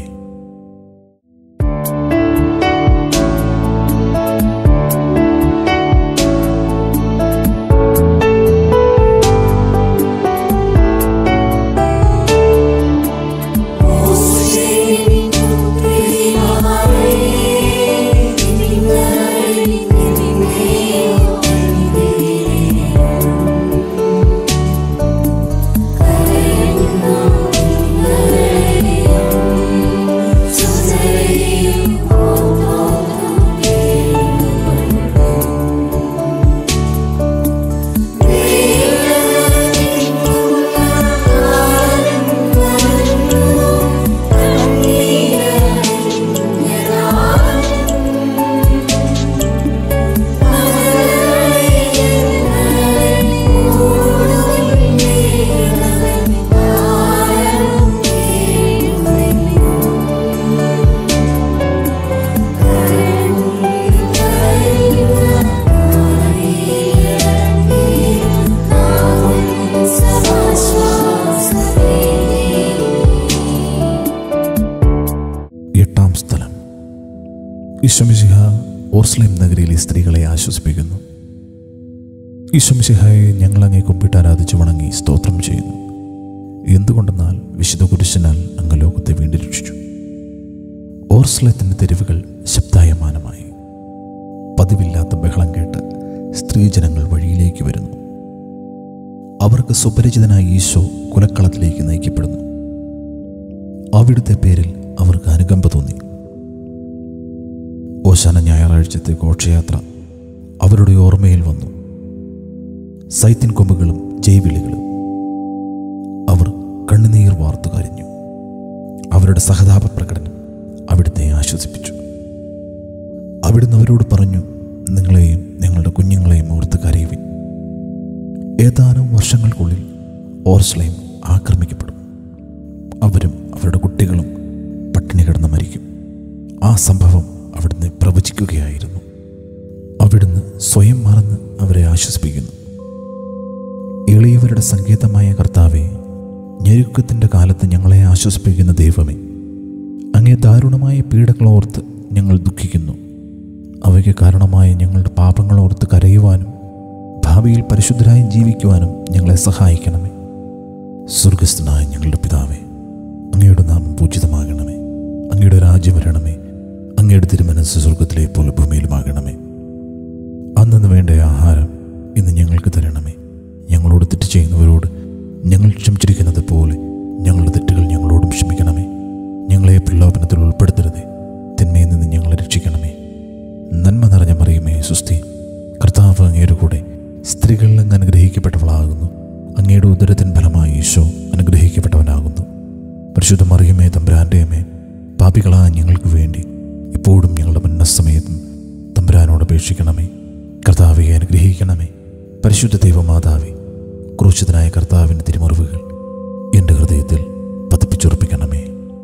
എട്ടാം സ്ഥലം ഈശ്വമിശിഹ ഓർസ്ലേം നഗരിയിലെ സ്ത്രീകളെ ആശ്വസിപ്പിക്കുന്നു ഈശ്വമിശിഹായെ ഞങ്ങൾ അങ്ങേ കുമ്പിട്ട് ആരാധിച്ച് വണങ്ങി സ്തോത്രം ചെയ്യുന്നു എന്തുകൊണ്ടെന്നാൽ വിശുദ്ധ കുരിശനാൽ അങ്ങ് ലോകത്തെ വീണ്ടും രക്ഷിച്ചു ഓർസ്ലത്തിൻ്റെ തെരുവുകൾ ശബ്ദായമാനമായി പതിവില്ലാത്ത ബഹളം കേട്ട് സ്ത്രീജനങ്ങൾ വഴിയിലേക്ക് വരുന്നു അവർക്ക് സുപരിചിതനായ ഈശോ കുലക്കളത്തിലേക്ക് നയിക്കപ്പെടുന്നു അവിടുത്തെ പേരിൽ അവർക്ക് അനുകമ്പ തോന്നി ഓശാന ഞായറാഴ്ചത്തെ ഘോഷയാത്ര അവരുടെ ഓർമ്മയിൽ വന്നു സൈത്തിൻ കൊമ്പുകളും ജൈവിളികളും അവർ കണ്ണുനീർ വാർത്തു കരഞ്ഞു അവരുടെ സഹതാപ പ്രകടനം അവിടുത്തെ ആശ്വസിപ്പിച്ചു അവിടുന്ന് അവരോട് പറഞ്ഞു നിങ്ങളെയും നിങ്ങളുടെ കുഞ്ഞുങ്ങളെയും ഓർത്ത് കരയുവിൻ ഏതാനും വർഷങ്ങൾക്കുള്ളിൽ ഓർസ്ലൈം ആക്രമിക്കപ്പെടും അവരും അവരുടെ കുട്ടികളും പട്ടിണി കിടന്ന് മരിക്കും ആ സംഭവം അവിടുന്ന് പ്രവചിക്കുകയായിരുന്നു അവിടുന്ന് സ്വയം മറന്ന് അവരെ ആശ്വസിപ്പിക്കുന്നു എളിയവരുടെ സങ്കേതമായ കർത്താവെ ഞെരുക്കത്തിൻ്റെ കാലത്ത് ഞങ്ങളെ ആശ്വസിപ്പിക്കുന്ന ദൈവമേ അങ്ങേ ദാരുണമായ പീഡകളോർത്ത് ഞങ്ങൾ ദുഃഖിക്കുന്നു അവയ്ക്ക് കാരണമായ ഞങ്ങളുടെ പാപങ്ങളോർത്ത് കരയുവാനും ഭാവിയിൽ പരിശുദ്ധരായി ജീവിക്കുവാനും ഞങ്ങളെ സഹായിക്കണമേ സ്വർഗസ്ഥനായ ഞങ്ങളുടെ പിതാവേ അങ്ങയുടെ നാമം പൂജിതമാകണമേ അങ്ങയുടെ രാജ്യം വരണമേ അങ്ങയുടെ തിരുമനസ് സ്വർഗത്തിലെ പോലെ ഭൂമിയിലുമാകണമേ അന്നു വേണ്ട ആഹാരം ഇന്ന് ഞങ്ങൾക്ക് തരണമേ ഞങ്ങളോട് തെറ്റ് ചെയ്യുന്നവരോട് ഞങ്ങൾ ക്ഷമിച്ചിരിക്കുന്നത് പോലെ ഞങ്ങളുടെ തെറ്റുകൾ ഞങ്ങളോടും ക്ഷമിക്കണമേ ഞങ്ങളെ പ്രലോഭനത്തിൽ ഉൾപ്പെടുത്തരുതേ തിന്മയിൽ നിന്ന് ഞങ്ങളെ രക്ഷിക്കണമേ നന്മ നിറഞ്ഞ മറിയുമേ സുസ്ഥി കർത്താവ് അങ്ങയുടെ കൂടെ സ്ത്രീകളിൽ അങ്ങ് അനുഗ്രഹിക്കപ്പെട്ടവളാകുന്നു അങ്ങയുടെ ഉദരത്തിൻ ഫലമായി ഈശോ അനുഗ്രഹിക്കപ്പെട്ടവനാകുന്നു പരിശുദ്ധ മറിയമേ തമ്പുരാൻ്റെയമേ പാപികളായ ഞങ്ങൾക്ക് വേണ്ടി ഇപ്പോഴും ഞങ്ങളുടെ മരണസമയത്തും തമ്പുരാനോട് അപേക്ഷിക്കണമേ കർത്താവെ അനുഗ്രഹിക്കണമേ പരിശുദ്ധ ദൈവമാതാവേ ക്രൂശിതനായ കർത്താവിൻ്റെ തിരുമുറിവുകൾ എൻ്റെ ഹൃദയത്തിൽ പതിപ്പിച്ചുറപ്പിക്കണമേ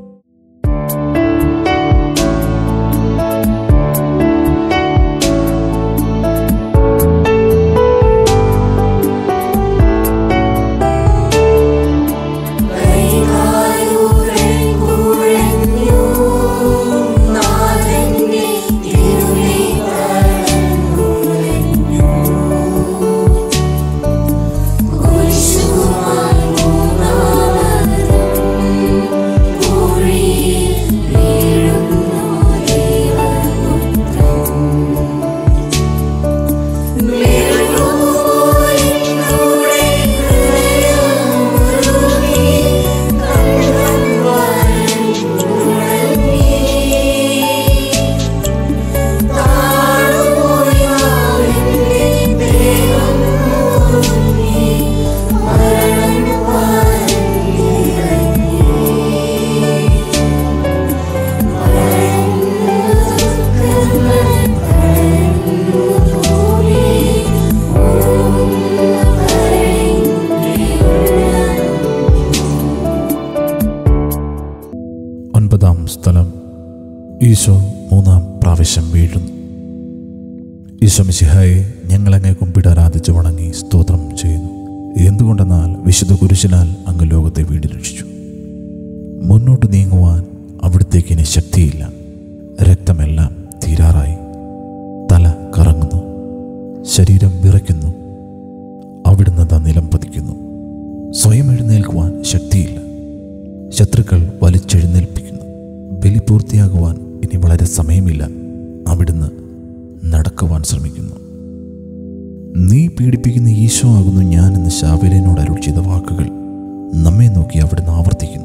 ഒൻപതാം സ്ഥലം ഈശോ മൂന്നാം പ്രാവശ്യം വീഴുന്നു ഈശോ മിശിഹായെ ഞങ്ങളങ്ങെ കുമ്പിട്ട് ആരാധിച്ച് വണങ്ങി സ്തോത്രം ചെയ്യുന്നു എന്തുകൊണ്ടെന്നാൽ വിശുദ്ധ കുരിശിനാൽ അങ്ങ് ലോകത്തെ വീട് രക്ഷിച്ചു മുന്നോട്ട് നീങ്ങുവാൻ അവിടത്തേക്ക് ഇനി ശക്തിയില്ല രക്തമെല്ലാം തീരാറായി തല കറങ്ങുന്നു ശരീരം വിറയ്ക്കുന്നു അവിടുന്ന് ദാ നിലം പതിക്കുന്നു സ്വയം എഴുന്നേൽക്കുവാൻ ശക്തിയില്ല ശത്രുക്കൾ വലിച്ചെഴുന്നേൽപ്പിക്കുന്നു ബലി പൂർത്തിയാകുവാൻ ഇനി വളരെ സമയമില്ല അവിടുന്ന് നടക്കുവാൻ ശ്രമിക്കുന്നു നീ പീഡിപ്പിക്കുന്ന ഈശോ ആകുന്നു ഞാൻ എന്ന് ശാബിലിനോട് അരുൾ ചെയ്ത വാക്കുകൾ നമ്മെ നോക്കി അവിടുന്ന് ആവർത്തിക്കുന്നു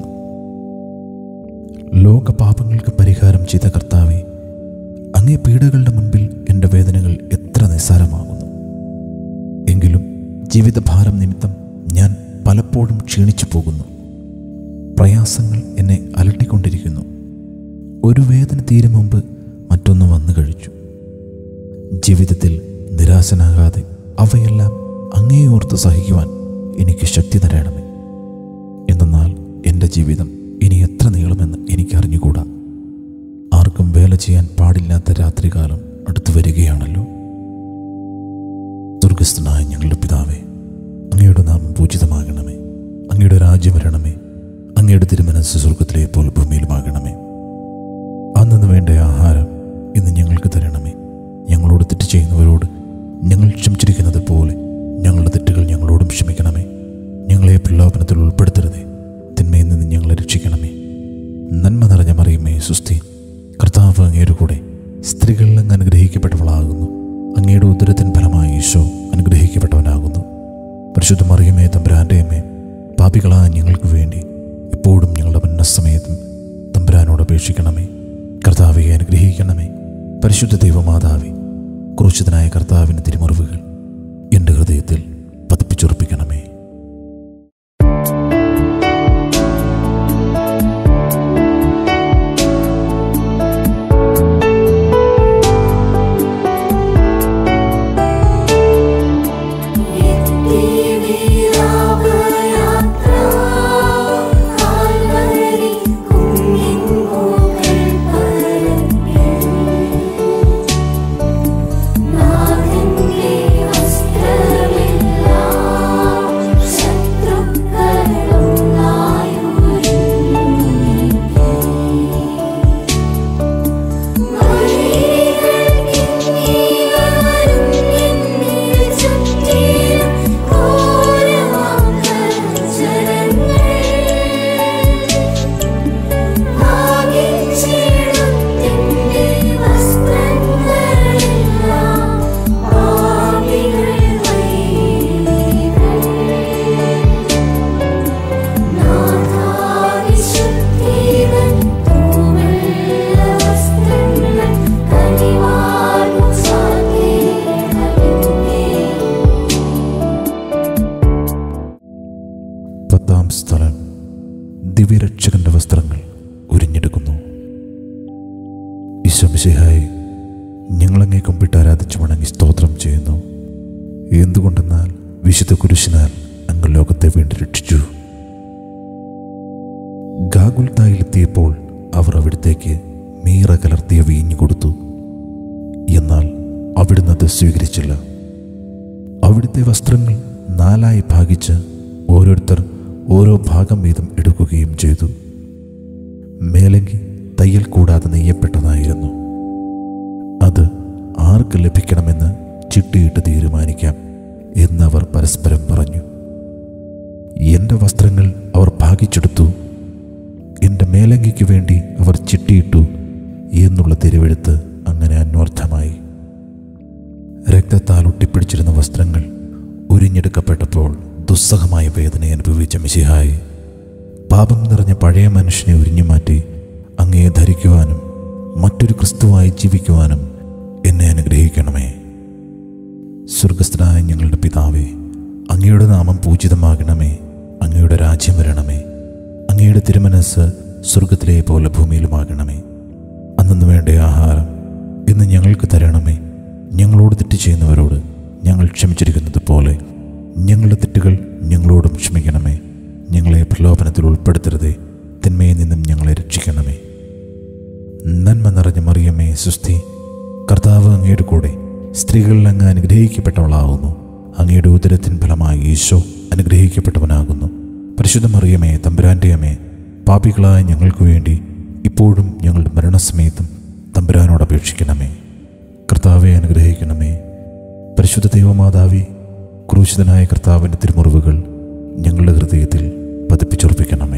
ലോക പാപങ്ങൾക്ക് പരിഹാരം ചെയ്ത കർത്താവെ അങ്ങേ പീഡകളുടെ മുൻപിൽ എൻ്റെ വേദനകൾ എത്ര നിസ്സാരമാകുന്നു എങ്കിലും ജീവിതഭാരം നിമിത്തം ഞാൻ പലപ്പോഴും ക്ഷീണിച്ചു പോകുന്നു പ്രയാസങ്ങൾ എന്നെ അലട്ടിക്കൊണ്ടിരിക്കുന്നു ഒരു വേദന തീരെ മുമ്പ് മറ്റൊന്ന് വന്നു കഴിച്ചു ജീവിതത്തിൽ നിരാശനാകാതെ അവയെല്ലാം അങ്ങേ ഓർത്ത് സഹിക്കുവാൻ എനിക്ക് ശക്തി തരണമേ എന്തെന്നാൽ എൻ്റെ ജീവിതം ഇനി എത്ര നീളുമെന്ന് എനിക്ക് അറിഞ്ഞുകൂടാ ആർക്കും വേല ചെയ്യാൻ പാടില്ലാത്ത രാത്രികാലം അടുത്തു വരികയാണല്ലോ ദുർഗസ്ഥനായ ഞങ്ങളുടെ പിതാവേ അങ്ങയുടെ നാമം പൂജിതമാകണമേ അങ്ങയുടെ രാജ്യം വരണമേ അങ്ങയുടെ തിരുമനസ് സ്വർഗത്തിലെ പോലെ ഭൂമിയിലുമാകണമേ അന്നു വേണ്ട ആഹാരം ഇന്ന് ഞങ്ങൾക്ക് തരണമേ ഞങ്ങളോട് തെറ്റ് ചെയ്യുന്നവരോട് ഞങ്ങൾ ക്ഷമിച്ചിരിക്കുന്നത് പോലെ ഞങ്ങളുടെ തെറ്റുകൾ ഞങ്ങളോടും ക്ഷമിക്കണമേ ഞങ്ങളെ പ്രലോഭനത്തിൽ ഉൾപ്പെടുത്തരുതേ തിന്മയിൽ നിന്ന് ഞങ്ങളെ രക്ഷിക്കണമേ നന്മ നിറഞ്ഞ മറിയുമേ സുസ്ഥി കർത്താവ് അങ്ങയുടെ കൂടെ സ്ത്രീകളിൽ അങ്ങ് അനുഗ്രഹിക്കപ്പെട്ടവളാകുന്നു അങ്ങയുടെ ഉദരത്തിൻ ഫലമായി ഈശോ അനുഗ്രഹിക്കപ്പെട്ടവനാകുന്നു പരിശുദ്ധ മറിയമേ തമ്പുരാൻ്റെ അമ്മേ പാപികളായ ഞങ്ങൾക്ക് വേണ്ടി എപ്പോഴും ഞങ്ങളുടെ മരണസമയത്തും തമ്പുരാനോട് അപേക്ഷിക്കണമേ കർത്താവെ അനുഗ്രഹിക്കണമേ പരിശുദ്ധ ദൈവമാതാവേ ക്രൂശിതനായ കർത്താവിൻ്റെ തിരുമുറിവുകൾ എൻ്റെ ഹൃദയത്തിൽ പതിപ്പിച്ചുറപ്പിക്കണമേ പത്താം സ്ഥലം ദിവ്യരക്ഷകന്റെ വസ്ത്രങ്ങൾ ഉരിഞ്ഞെടുക്കുന്നു ഈശ്വമിശിഹായി ഞങ്ങളങ്ങേ കുമ്പിട്ട് ആരാധിച്ചു വണങ്ങി സ്തോത്രം ചെയ്യുന്നു എന്തുകൊണ്ടെന്നാൽ വിശുദ്ധ കുരിശിനാൽ അങ്ങ് ലോകത്തെ വീണ്ടും രക്ഷിച്ചു ഗാഗുൽത്തായിലെത്തിയപ്പോൾ അവർ അവിടത്തേക്ക് മീറ കലർത്തിയ വീഞ്ഞു കൊടുത്തു എന്നാൽ അവിടുന്ന് അത് സ്വീകരിച്ചില്ല അവിടുത്തെ വസ്ത്രങ്ങൾ നാലായി ഭാഗിച്ച് ഓരോരുത്തർ ഓരോ ഭാഗം വീതം എടുക്കുകയും ചെയ്തു മേലങ്കി തയ്യൽ കൂടാതെ നെയ്യപ്പെട്ടതായിരുന്നു അത് ആർക്ക് ലഭിക്കണമെന്ന് ചിട്ടിയിട്ട് തീരുമാനിക്കാം എന്നവർ പരസ്പരം പറഞ്ഞു എൻ്റെ വസ്ത്രങ്ങൾ അവർ ഭാഗിച്ചെടുത്തു എൻ്റെ മേലങ്കിക്ക് വേണ്ടി അവർ ചിട്ടിയിട്ടു എന്നുള്ള തിരുവെഴുത്ത് അങ്ങനെ അന്വർത്ഥമായി രക്തത്താൽ ഒട്ടിപ്പിടിച്ചിരുന്ന വസ്ത്രങ്ങൾ ഉരിഞ്ഞെടുക്കപ്പെട്ടപ്പോൾ ദുസ്സഹമായ വേദന അനുഭവിച്ച മിശിഹായി പാപം നിറഞ്ഞ പഴയ മനുഷ്യനെ ഉരിഞ്ഞുമാറ്റി അങ്ങയെ ധരിക്കുവാനും മറ്റൊരു ക്രിസ്തുവായി ജീവിക്കുവാനും എന്നെ അനുഗ്രഹിക്കണമേ സ്വർഗസ്ഥനായ ഞങ്ങളുടെ പിതാവേ അങ്ങയുടെ നാമം പൂജിതമാകണമേ അങ്ങയുടെ രാജ്യം വരണമേ അങ്ങയുടെ തിരുമനസ് സ്വർഗത്തിലെ പോലെ ഭൂമിയിലുമാകണമേ അന്നു വേണ്ട ആഹാരം ഇന്ന് ഞങ്ങൾക്ക് തരണമേ ഞങ്ങളോട് തെറ്റ് ചെയ്യുന്നവരോട് ഞങ്ങൾ ക്ഷമിച്ചിരിക്കുന്നത് പോലെ ഞങ്ങളുടെ തെറ്റുകൾ ഞങ്ങളോടും ക്ഷമിക്കണമേ ഞങ്ങളെ പ്രലോഭനത്തിൽ ഉൾപ്പെടുത്തരുതേ തിന്മയിൽ നിന്നും ഞങ്ങളെ രക്ഷിക്കണമേ നന്മ നിറഞ്ഞ മറിയമ്മേ സുസ്ഥി കർത്താവ് അങ്ങയുടെ കൂടെ സ്ത്രീകളിൽ അങ്ങ് അനുഗ്രഹിക്കപ്പെട്ടവളാകുന്നു അങ്ങയുടെ ഉദരത്തിൻ ഫലമായി ഈശോ അനുഗ്രഹിക്കപ്പെട്ടവനാകുന്നു പരിശുദ്ധ മറിയമേ തമ്പുരാൻ്റെ അമ്മേ പാപികളായ ഞങ്ങൾക്ക് വേണ്ടി ഇപ്പോഴും ഞങ്ങളുടെ മരണസമയത്തും തമ്പുരാനോട് അപേക്ഷിക്കണമേ കർത്താവെ അനുഗ്രഹിക്കണമേ പരിശുദ്ധ ദൈവമാതാവി ക്രൂശിതനായ കർത്താവിൻ്റെ തിരുമുറിവുകൾ ഞങ്ങളുടെ ഹൃദയത്തിൽ പതിപ്പിച്ചുറപ്പിക്കണമേ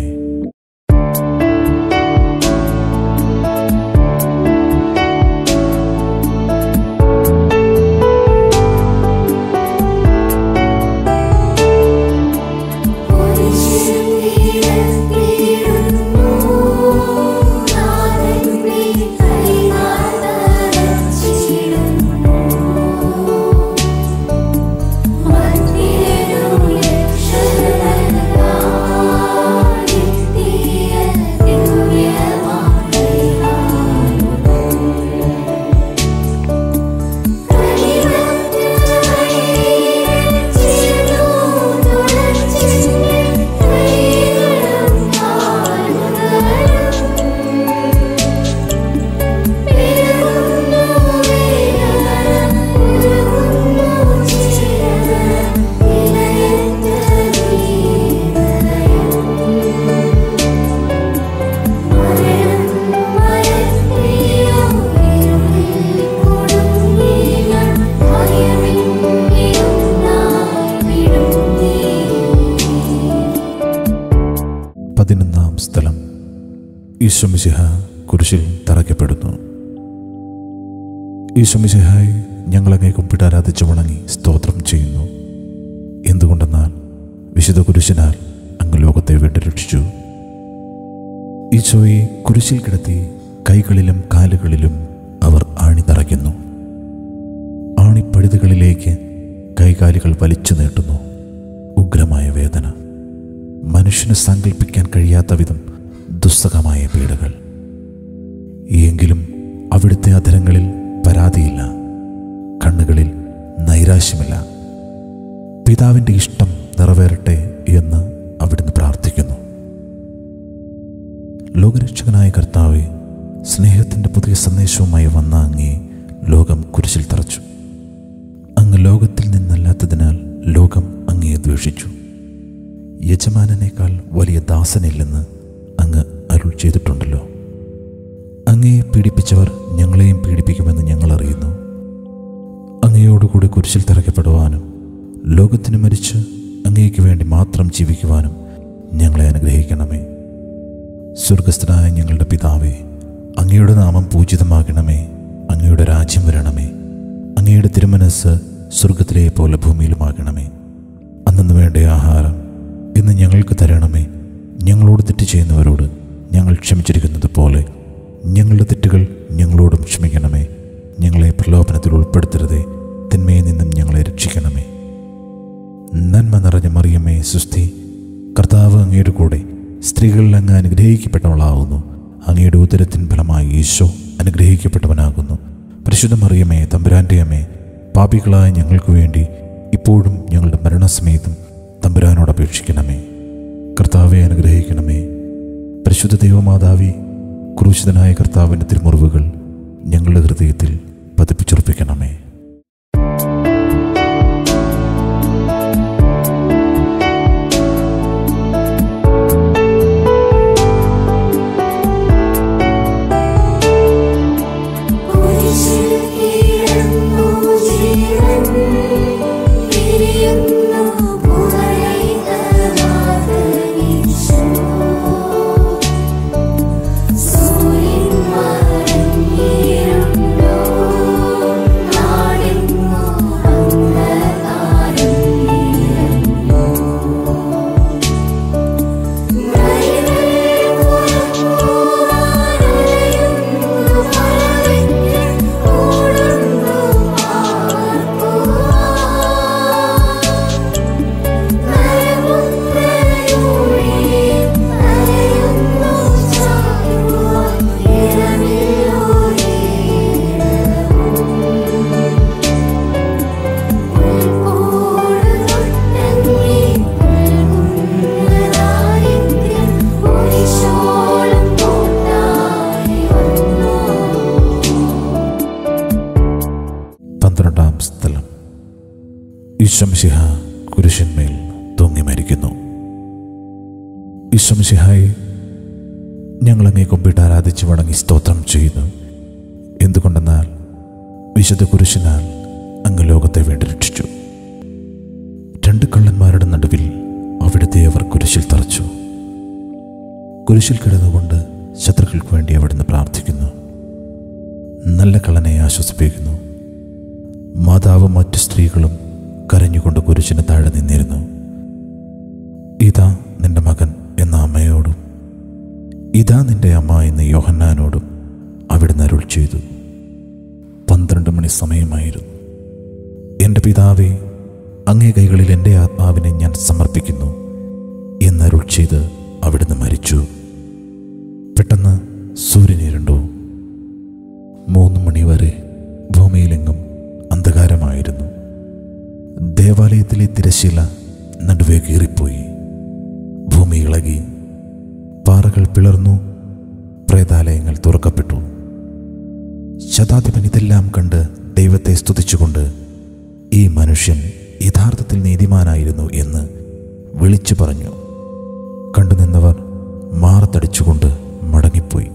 പതിനൊന്നാം സ്ഥലം ഈശ്വമിശിഹ കുരിശിൽ തറയ്ക്കപ്പെടുന്നു ഈശ്വമിശിഹായി ഞങ്ങളങ്ങേ കുമ്പിട്ട് ആരാധിച്ച് വണങ്ങി സ്തോത്രം ചെയ്യുന്നു എന്തുകൊണ്ടെന്നാൽ വിശുദ്ധ കുരിശിനാൽ അങ്ങ് ലോകത്തെ വീണ്ടും രക്ഷിച്ചു ഈശോയെ കുരിശിൽ കിടത്തി കൈകളിലും കാലുകളിലും അവർ ആണി തറയ്ക്കുന്നു കഴുതുകളിലേക്ക് കൈകാലുകൾ വലിച്ചു നീട്ടുന്നു ഉഗ്രമായ വേദന മനുഷ്യന് സങ്കല്പിക്കാൻ കഴിയാത്ത വിധം ദുസ്സഹമായ പീഡകൾ എങ്കിലും അവിടുത്തെ അധരങ്ങളിൽ പരാതിയില്ല കണ്ണുകളിൽ നൈരാശ്യമില്ല പിതാവിൻ്റെ ഇഷ്ടം നിറവേറട്ടെ എന്ന് അവിടുന്ന് പ്രാർത്ഥിക്കുന്നു ലോകരക്ഷകനായ കർത്താവെ സ്നേഹത്തിൻ്റെ പുതിയ സന്ദേശവുമായി വന്ന അങ്ങേ ലോകം കുരിശിൽ തറച്ചു അങ്ങ് ലോകത്തിൽ നിന്നല്ലാത്തതിനാൽ ലോകം അങ്ങയെ ദ്വേഷിച്ചു യജമാനനേക്കാൾ വലിയ ദാസനില്ലെന്ന് അങ്ങ് അരുൾ ചെയ്തിട്ടുണ്ടല്ലോ അങ്ങയെ പീഡിപ്പിച്ചവർ ഞങ്ങളെയും പീഡിപ്പിക്കുമെന്ന് ഞങ്ങൾ അറിയുന്നു അങ്ങയോടുകൂടി കുരിശിൽ തറയ്ക്കപ്പെടുവാനും ലോകത്തിന് മരിച്ച് അങ്ങയ്ക്ക് വേണ്ടി മാത്രം ജീവിക്കുവാനും ഞങ്ങളെ അനുഗ്രഹിക്കണമേ സ്വർഗസ്ഥനായ ഞങ്ങളുടെ പിതാവേ അങ്ങയുടെ നാമം പൂജിതമാകണമേ അങ്ങയുടെ രാജ്യം വരണമേ അങ്ങയുടെ തിരുമനസ് സ്വർഗത്തിലെ പോലെ ഭൂമിയിലുമാകണമേ അന്നു വേണ്ട ആഹാരം ഇന്ന് ഞങ്ങൾക്ക് തരണമേ ഞങ്ങളോട് തെറ്റ് ചെയ്യുന്നവരോട് ഞങ്ങൾ ക്ഷമിച്ചിരിക്കുന്നത് പോലെ ഞങ്ങളുടെ തെറ്റുകൾ ഞങ്ങളോടും ക്ഷമിക്കണമേ ഞങ്ങളെ പ്രലോഭനത്തിൽ ഉൾപ്പെടുത്തരുതേ തിന്മയിൽ നിന്നും ഞങ്ങളെ രക്ഷിക്കണമേ നന്മ നിറഞ്ഞ മറിയമ്മേ സുസ്ഥി കർത്താവ് അങ്ങയുടെ കൂടെ സ്ത്രീകളിൽ അങ്ങ് അനുഗ്രഹിക്കപ്പെട്ടവളാകുന്നു അങ്ങയുടെ ഉദരത്തിൻ ഫലമായി ഈശോ അനുഗ്രഹിക്കപ്പെട്ടവനാകുന്നു പരിശുദ്ധ മറിയമ്മേ തമ്പുരാൻ്റെ അമ്മേ പാപികളായ ഞങ്ങൾക്ക് വേണ്ടി ഇപ്പോഴും ഞങ്ങളുടെ മരണസമയത്തും തമ്പുരാനോട് അപേക്ഷിക്കണമേ കർത്താവെ അനുഗ്രഹിക്കണമേ പരിശുദ്ധ ദൈവമാതാവി ക്രൂശിതനായ കർത്താവിൻ്റെ തിരുമുറിവുകൾ ഞങ്ങളുടെ ഹൃദയത്തിൽ പതിപ്പിച്ചുറപ്പിക്കണമേ കുരിശിൽ കിടന്നു ജീവൻ പിരിയുന്നു പുറൈതമാതീശോ സൂര്യൻ മറഞ്ഞിരുണ്ടോ നാടെങ്ങോ അന്ധകാരം നിറഞ്ഞു പന്ത്രണ്ടാം സ്ഥലം ഈശ്വംശിഹ കുരിശന്മേൽ തൂങ്ങി മരിക്കുന്നു ഈശ്വംശിഹായി ഞങ്ങളങ്ങേ കുമ്പിട്ട് ആരാധിച്ച് വണങ്ങി സ്തോത്രം ചെയ്യുന്നു എന്തുകൊണ്ടെന്നാൽ വിശുദ്ധ കുരിശിനാൽ അങ്ങ് ലോകത്തെ വേണ്ടി രക്ഷിച്ചു രണ്ട് കള്ളന്മാരുടെ നടുവിൽ അവിടുത്തെ അവർ കുരിശിൽ തറച്ചു കുരിശിൽ കിടന്നുകൊണ്ട് ശത്രുക്കൾക്ക് വേണ്ടി അവിടുന്ന് പ്രാർത്ഥിക്കുന്നു നല്ല കള്ളനെ ആശ്വസിപ്പിക്കുന്നു മാതാവും മറ്റു സ്ത്രീകളും കരഞ്ഞുകൊണ്ട് കുരിശിന് താഴെ നിന്നിരുന്നു ഇതാ നിന്റെ മകൻ എന്ന അമ്മയോടും ഇതാ നിന്റെ അമ്മ എന്ന യോഹന്നാനോടും അവിടുന്ന് അരുൾ ചെയ്തു പന്ത്രണ്ട് മണി സമയമായിരുന്നു എൻ്റെ പിതാവേ അങ്ങേ കൈകളിൽ എൻ്റെ ആത്മാവിനെ ഞാൻ സമർപ്പിക്കുന്നു എന്നരുൾ ചെയ്ത് അവിടുന്ന് മരിച്ചു പെട്ടെന്ന് സൂര്യനിരണ്ടു മൂന്ന് മണിവരെ ഭൂമിയിലെങ്ങും അന്ധകാരമായിരുന്നു ദേവാലയത്തിലെ തിരശീല നടുവേ കീറിപ്പോയി ഭൂമി ഇളകി പാറകൾ പിളർന്നു പ്രേതാലയങ്ങൾ തുറക്കപ്പെട്ടു ശതാധിപൻ ഇതെല്ലാം കണ്ട് ദൈവത്തെ സ്തുതിച്ചുകൊണ്ട് ഈ മനുഷ്യൻ യഥാർത്ഥത്തിൽ നീതിമാനായിരുന്നു എന്ന് വിളിച്ചു പറഞ്ഞു കണ്ടുനിന്നവർ മാറത്തടിച്ചുകൊണ്ട് മടങ്ങിപ്പോയി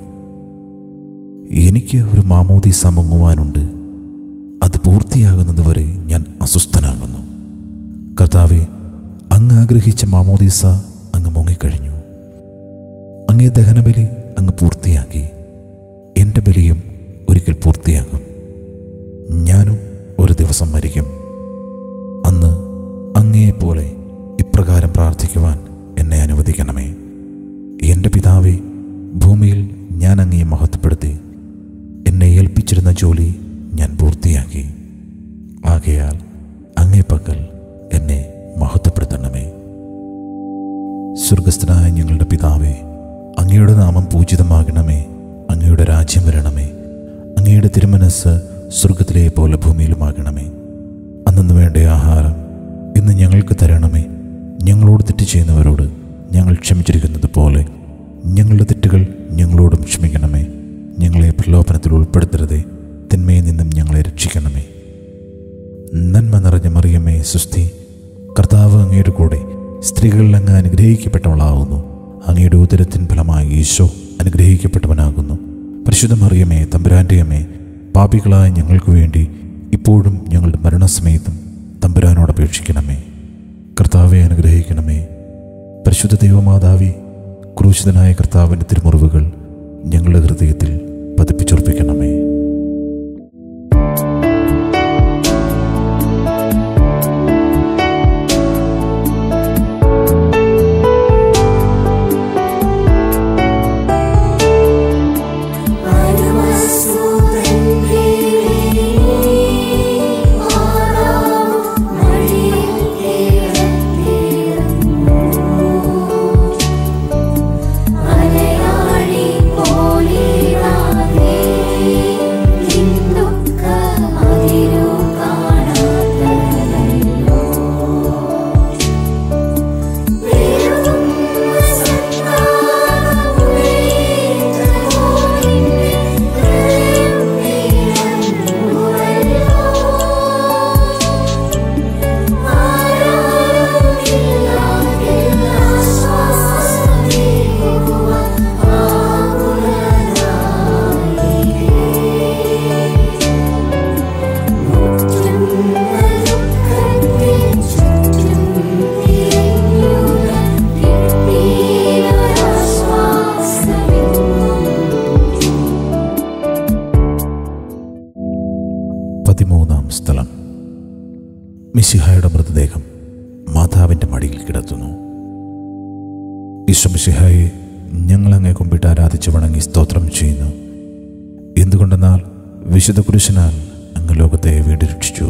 എനിക്ക് ഒരു മാമോദീസ മുങ്ങുവാനുണ്ട് അത് പൂർത്തിയാകുന്നതുവരെ ഞാൻ അസ്വസ്ഥനാകുന്നു കർത്താവെ അങ്ങ് ആഗ്രഹിച്ച മാമോദീസ അങ്ങ് മുങ്ങിക്കഴിഞ്ഞു അങ്ങേ ദഹനബലി അങ്ങ് പൂർത്തിയാക്കി എൻ്റെ ബലിയും ഒരിക്കൽ പൂർത്തിയാകും ഞാനും ഒരു ദിവസം മരിക്കും അന്ന് അങ്ങയെപ്പോലെ ഇപ്രകാരം പ്രാർത്ഥിക്കുവാൻ എന്നെ അനുവദിക്കണമേ എൻ്റെ പിതാവെ ഭൂമിയിൽ ഞാൻ അങ്ങയെ മഹത്വപ്പെടുത്തി എന്നെ ഏൽപ്പിച്ചിരുന്ന ജോലി ഞാൻ പൂർത്തിയാക്കി ആകയാൽ അങ്ങേ പക്കൽ എന്നെ മഹത്വപ്പെടുത്തണമേ സ്വർഗസ്ഥനായ ഞങ്ങളുടെ പിതാവേ അങ്ങയുടെ നാമം പൂജിതമാകണമേ അങ്ങയുടെ രാജ്യം വരണമേ അങ്ങയുടെ തിരുമനസ് സ്വർഗത്തിലെ പോലെ ഭൂമിയിലുമാകണമേ അന്നു വേണ്ട ആഹാരം ഇന്ന് ഞങ്ങൾക്ക് തരണമേ ഞങ്ങളോട് തെറ്റ് ചെയ്യുന്നവരോട് ഞങ്ങൾ ക്ഷമിച്ചിരിക്കുന്നത് പോലെ ഞങ്ങളുടെ തെറ്റുകൾ ഞങ്ങളോടും ക്ഷമിക്കണമേ ഞങ്ങളെ പ്രലോഭനത്തിൽ ഉൾപ്പെടുത്തരുതേ തിന്മയിൽ നിന്നും ഞങ്ങളെ രക്ഷിക്കണമേ നന്മ നിറഞ്ഞ മറിയമേ സുസ്ഥി കർത്താവ് അങ്ങയുടെ കൂടെ സ്ത്രീകളിൽ അങ്ങ് അനുഗ്രഹിക്കപ്പെട്ടവളാകുന്നു അങ്ങയുടെ ഉദരത്തിൻ ഫലമായി ഈശോ അനുഗ്രഹിക്കപ്പെട്ടവനാകുന്നു പരിശുദ്ധ മറിയമേ തമ്പുരാൻ്റെ അമ്മേ പാപികളായ ഞങ്ങൾക്ക് വേണ്ടി ഇപ്പോഴും ഞങ്ങളുടെ മരണസമയത്തും തമ്പുരാനോട് അപേക്ഷിക്കണമേ കർത്താവെ അനുഗ്രഹിക്കണമേ പരിശുദ്ധ ദൈവമാതാവി ക്രൂശിതനായ കർത്താവിൻ്റെ തിരുമുറിവുകൾ ഞങ്ങളുടെ ഹൃദയത്തിൽ പതിപ്പിച്ചുറപ്പിക്കണമേ പരമസുതന്റെ മാതാവ് മടിയിൽ കിടത്തിരുന്നു. മലയാളി പോലിടാതെ ഹിന്ദുക്ക അതിരു കാണാത്തതല്ലോ. വെറും സന്താനമുള്ളേറ്റോനിന്റെ ഹൃദയം നിറഞ്ഞുവല്ലോ. ആരാരുമില്ലാതെ ആശ്വാസമേകുവാൻ പതിമൂന്നാം സ്ഥലം മിശിഹായുടെ മൃതദേഹം മാതാവിൻ്റെ മടിയിൽ കിടത്തുന്നു ഈശ്വമിശിഹായെ ഞങ്ങൾ അങ്ങേ കുമ്പിട്ട് ആരാധിച്ച് വണങ്ങി സ്തോത്രം ചെയ്യുന്നു എന്തുകൊണ്ടെന്നാൽ വിശുദ്ധ പുരുഷനാൽ അങ്ങ് ലോകത്തെ വീണ്ടും രക്ഷിച്ചു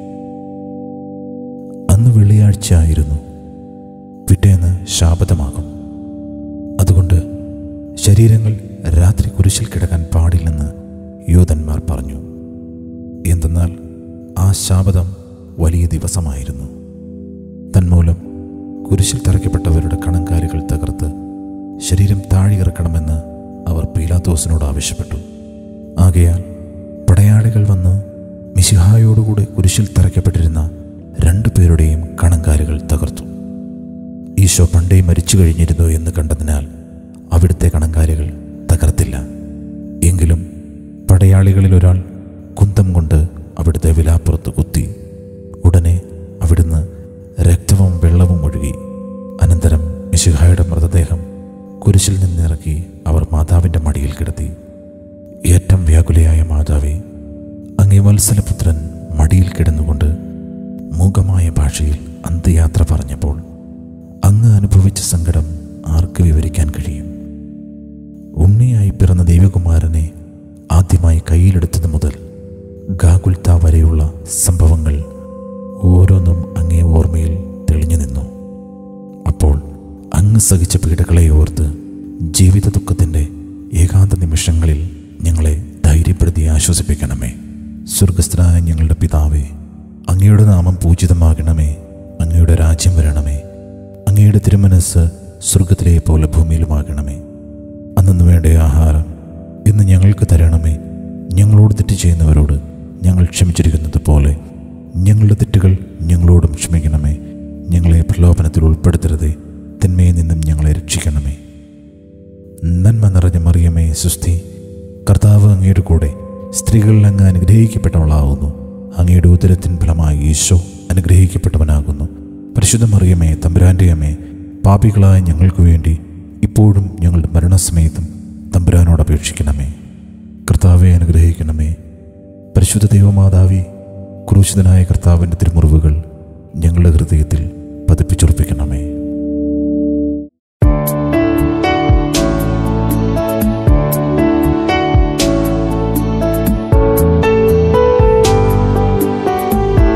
അന്ന് വെള്ളിയാഴ്ച ആയിരുന്നു പിറ്റേന്ന് ശാപതമാകും അതുകൊണ്ട് ശരീരങ്ങൾ രാത്രി കുരിശിൽ കിടക്കാൻ പാടില്ലെന്ന് യൂതന്മാർ പറഞ്ഞു എന്തെന്നാൽ ആ ശാപതം വലിയ ദിവസമായിരുന്നു തന്മൂലം കുരിശിൽ തറയ്ക്കപ്പെട്ടവരുടെ കണങ്കാലുകൾ തകർത്ത് ശരീരം താഴെയിറക്കണമെന്ന് അവർ പീലാത്തോസിനോട് ആവശ്യപ്പെട്ടു ആകയാൽ പടയാളികൾ വന്ന് മിശിഹായോടുകൂടെ കുരിശിൽ തറയ്ക്കപ്പെട്ടിരുന്ന രണ്ടു പേരുടെയും കണങ്കാലുകൾ തകർത്തു ഈശോ പണ്ടേ മരിച്ചു കഴിഞ്ഞിരുന്നു എന്ന് കണ്ടതിനാൽ അവിടുത്തെ കണങ്കാലുകൾ തകർത്തില്ല എങ്കിലും പടയാളികളിൽ ഒരാൾ കുന്തം കൊണ്ട് അവിടുത്തെ വിലാപ്പുറത്ത് കുത്തി ഉടനെ അവിടുന്ന് രക്തവും വെള്ളവും ഒഴുകി അനന്തരം മിശിഹായുടെ മൃതദേഹം കുരിശിൽ നിന്നിറക്കി അവർ മാതാവിൻ്റെ മടിയിൽ കിടത്തി ഏറ്റവും വ്യാകുലയായ മാതാവേ അങ്ങേ വത്സലപുത്രൻ മടിയിൽ കിടന്നുകൊണ്ട് മൂകമായ ഭാഷയിൽ അന്ത്യയാത്ര പറഞ്ഞപ്പോൾ അങ്ങ് അനുഭവിച്ച സങ്കടം ആർക്ക് വിവരിക്കാൻ കഴിയും ഉണ്ണിയായി പിറന്ന ദൈവകുമാരനെ ആദ്യമായി കയ്യിലെടുത്തത് മുതൽ ഗാകുൽത്ത വരെയുള്ള സംഭവങ്ങൾ ഓരോന്നും അങ്ങേ ഓർമ്മയിൽ തെളിഞ്ഞു നിന്നു അപ്പോൾ അങ്ങ് സഹിച്ച പീഡകളെ ഓർത്ത് ജീവിത ദുഃഖത്തിൻ്റെ ഏകാന്ത നിമിഷങ്ങളിൽ ഞങ്ങളെ ധൈര്യപ്പെടുത്തി ആശ്വസിപ്പിക്കണമേ സ്വർഗസ്ഥനായ ഞങ്ങളുടെ പിതാവേ അങ്ങയുടെ നാമം പൂജിതമാകണമേ അങ്ങയുടെ രാജ്യം വരണമേ അങ്ങയുടെ തിരുമനസ് സ്വർഗത്തിലെ പോലെ ഭൂമിയിലുമാകണമേ അന്നു വേണ്ട ആഹാരം ഇന്ന് ഞങ്ങൾക്ക് തരണമേ ഞങ്ങളോട് തെറ്റ് ചെയ്യുന്നവരോട് ഞങ്ങൾ ക്ഷമിച്ചിരിക്കുന്നത് പോലെ ഞങ്ങളുടെ തെറ്റുകൾ ഞങ്ങളോടും ക്ഷമിക്കണമേ ഞങ്ങളെ പ്രലോഭനത്തിൽ ഉൾപ്പെടുത്തരുതേ തിന്മയിൽ നിന്നും ഞങ്ങളെ രക്ഷിക്കണമേ നന്മ നിറഞ്ഞ മറിയമേ സുസ്ഥി കർത്താവ് അങ്ങയുടെ കൂടെ സ്ത്രീകളിൽ അങ്ങ് അനുഗ്രഹിക്കപ്പെട്ടവളാകുന്നു അങ്ങയുടെ ഉദരത്തിൻ ഫലമായി ഈശോ അനുഗ്രഹിക്കപ്പെട്ടവനാകുന്നു പരിശുദ്ധ മറിയമേ തമ്പുരാൻ്റെ അമ്മേ പാപികളായ ഞങ്ങൾക്ക് വേണ്ടി ഇപ്പോഴും ഞങ്ങളുടെ മരണസമയത്തും തമ്പുരാനോട് അപേക്ഷിക്കണമേ കർത്താവെ അനുഗ്രഹിക്കണമേ പരിശുദ്ധ ദൈവമാതാവി ക്രൂശിതനായ കർത്താവിൻ്റെ തിരുമുറിവുകൾ ഞങ്ങളുടെ ഹൃദയത്തിൽ പതിപ്പിച്ചുറപ്പിക്കണമേ ും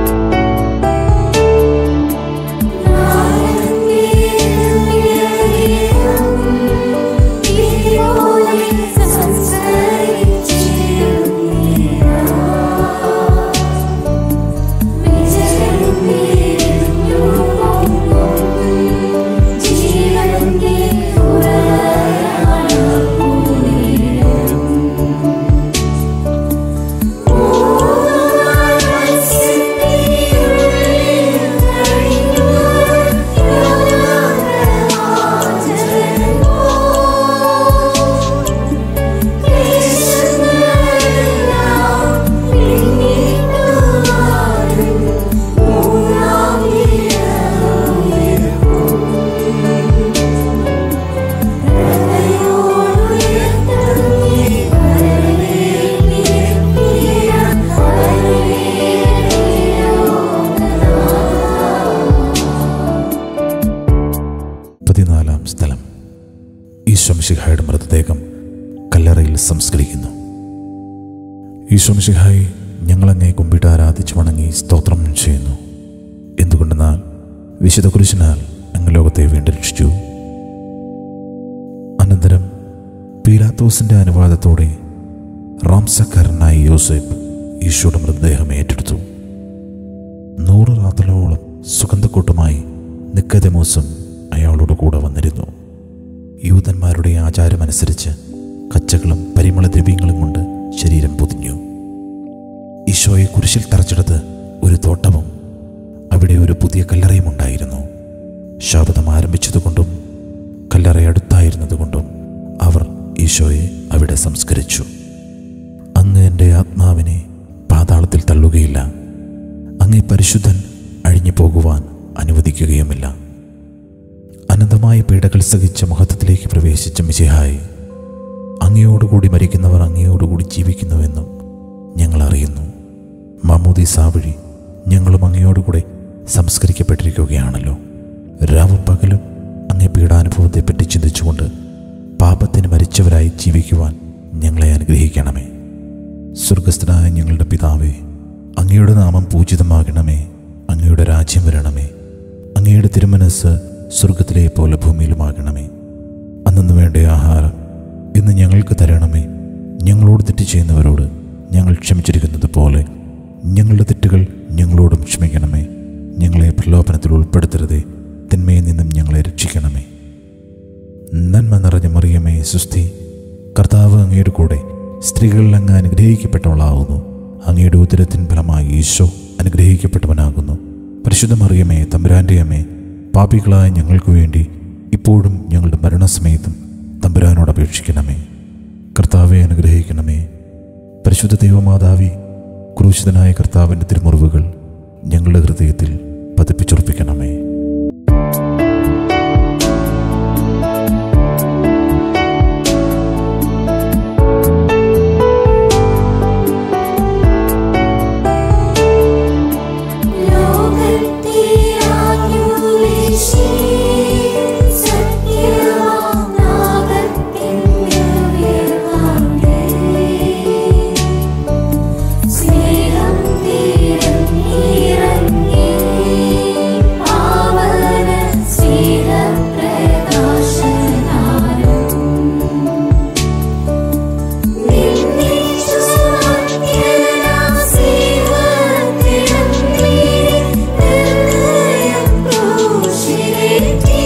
മിശിഹായുടെ മൃതദേഹം കല്ലറയിൽ സംസ്കരിക്കുന്നു ഈശോ മിശിഹായി ഞങ്ങളങ്ങേ കുമ്പിട്ട് ആരാധിച്ച് വണങ്ങി സ്തോത്രം ചെയ്യുന്നു എന്തുകൊണ്ടെന്നാൽ വിശുദ്ധ കുരിശിനാൽ അങ്ങ് ലോകത്തെ വീണ്ടും രക്ഷിച്ചു അനന്തരം പീലാത്തോസിന്റെ അനുവാദത്തോടെ റാംസക്കാരനായ യോസേഫ് ഈശോയുടെ മൃതദേഹം ഏറ്റെടുത്തു നൂറ് റാത്തലോളം സുഗന്ധക്കൂട്ടുമായി നിക്കതമോസും അയാളോട് കൂടെ വന്നിരുന്നു യൂതന്മാരുടെ ആചാരമനുസരിച്ച് കച്ചകളും പരിമളദ്രവ്യങ്ങളും കൊണ്ട് ശരീരം പൊതിഞ്ഞു ഈശോയെ കുരിശിൽ തറച്ചെടുത്ത് ഒരു തോട്ടവും അവിടെ ഒരു പുതിയ കല്ലറയും ഉണ്ടായിരുന്നു ശാപതം ആരംഭിച്ചതുകൊണ്ടും കല്ലറ അടുത്തായിരുന്നതുകൊണ്ടും അവർ ഈശോയെ അവിടെ സംസ്കരിച്ചു അങ്ങ് എൻ്റെ ആത്മാവിനെ പാതാളത്തിൽ തള്ളുകയില്ല അങ്ങേ പരിശുദ്ധൻ അഴിഞ്ഞു പോകുവാൻ അനുവദിക്കുകയുമില്ല അനന്തമായ പീഡകൾ സഹിച്ച മഹത്വത്തിലേക്ക് പ്രവേശിച്ച മിശിഹായി അങ്ങയോടുകൂടി മരിക്കുന്നവർ അങ്ങയോടുകൂടി ജീവിക്കുന്നുവെന്നും ഞങ്ങൾ അറിയുന്നു മമ്മൂദീസ വഴി ഞങ്ങളും അങ്ങയോടുകൂടെ സംസ്കരിക്കപ്പെട്ടിരിക്കുകയാണല്ലോ രാവും പകലും അങ്ങേ പീഡാനുഭവത്തെപ്പറ്റി ചിന്തിച്ചുകൊണ്ട് പാപത്തിന് മരിച്ചവരായി ജീവിക്കുവാൻ ഞങ്ങളെ അനുഗ്രഹിക്കണമേ സ്വർഗസ്ഥനായ ഞങ്ങളുടെ പിതാവേ അങ്ങയുടെ നാമം പൂജിതമാകണമേ അങ്ങയുടെ രാജ്യം വരണമേ അങ്ങയുടെ തിരുമനസ് സ്വർഗത്തിലെ പോലെ ഭൂമിയിലുമാകണമേ അന്നു വേണ്ട ആഹാരം ഇന്ന് ഞങ്ങൾക്ക് തരണമേ ഞങ്ങളോട് തെറ്റ് ചെയ്യുന്നവരോട് ഞങ്ങൾ ക്ഷമിച്ചിരിക്കുന്നത് പോലെ ഞങ്ങളുടെ തെറ്റുകൾ ഞങ്ങളോടും ക്ഷമിക്കണമേ ഞങ്ങളെ പ്രലോഭനത്തിൽ ഉൾപ്പെടുത്തരുതേ തിന്മയിൽ നിന്നും ഞങ്ങളെ രക്ഷിക്കണമേ നന്മ നിറഞ്ഞ മറിയമേ സുസ്ഥി കർത്താവ് അങ്ങയുടെ കൂടെ സ്ത്രീകളിൽ അങ്ങ് അനുഗ്രഹിക്കപ്പെട്ടവളാവുന്നു അങ്ങയുടെ ഉദരത്തിൻ ഫലമായി ഈശോ അനുഗ്രഹിക്കപ്പെട്ടവനാകുന്നു പരിശുദ്ധ മറിയമേ തമ്പുരാൻ്റെ അമ്മേ പാപികളായ ഞങ്ങൾക്ക് വേണ്ടി ഇപ്പോഴും ഞങ്ങളുടെ മരണസമയത്തും തമ്പുരാനോട് അപേക്ഷിക്കണമേ കർത്താവെ അനുഗ്രഹിക്കണമേ പരിശുദ്ധ ദൈവമാതാവി ക്രൂശിതനായ കർത്താവിൻ്റെ തിരുമുറിവുകൾ ഞങ്ങളുടെ ഹൃദയത്തിൽ പതിപ്പിച്ചുറപ്പിക്കണമേ ലോകത്തെ ആയുവിശി സത്യവാനാകത്തിൻ ദിവ്യകാന്തേ സ്നേഹം തീരന്നിറങ്ങി പാവന സ്നേഹപ്രകാശനാലും നിന്നിച്ചു സത്യനാം സ്നേഹത്തിലംബി ഹൃദയം ക്രൂശിലേറ്റി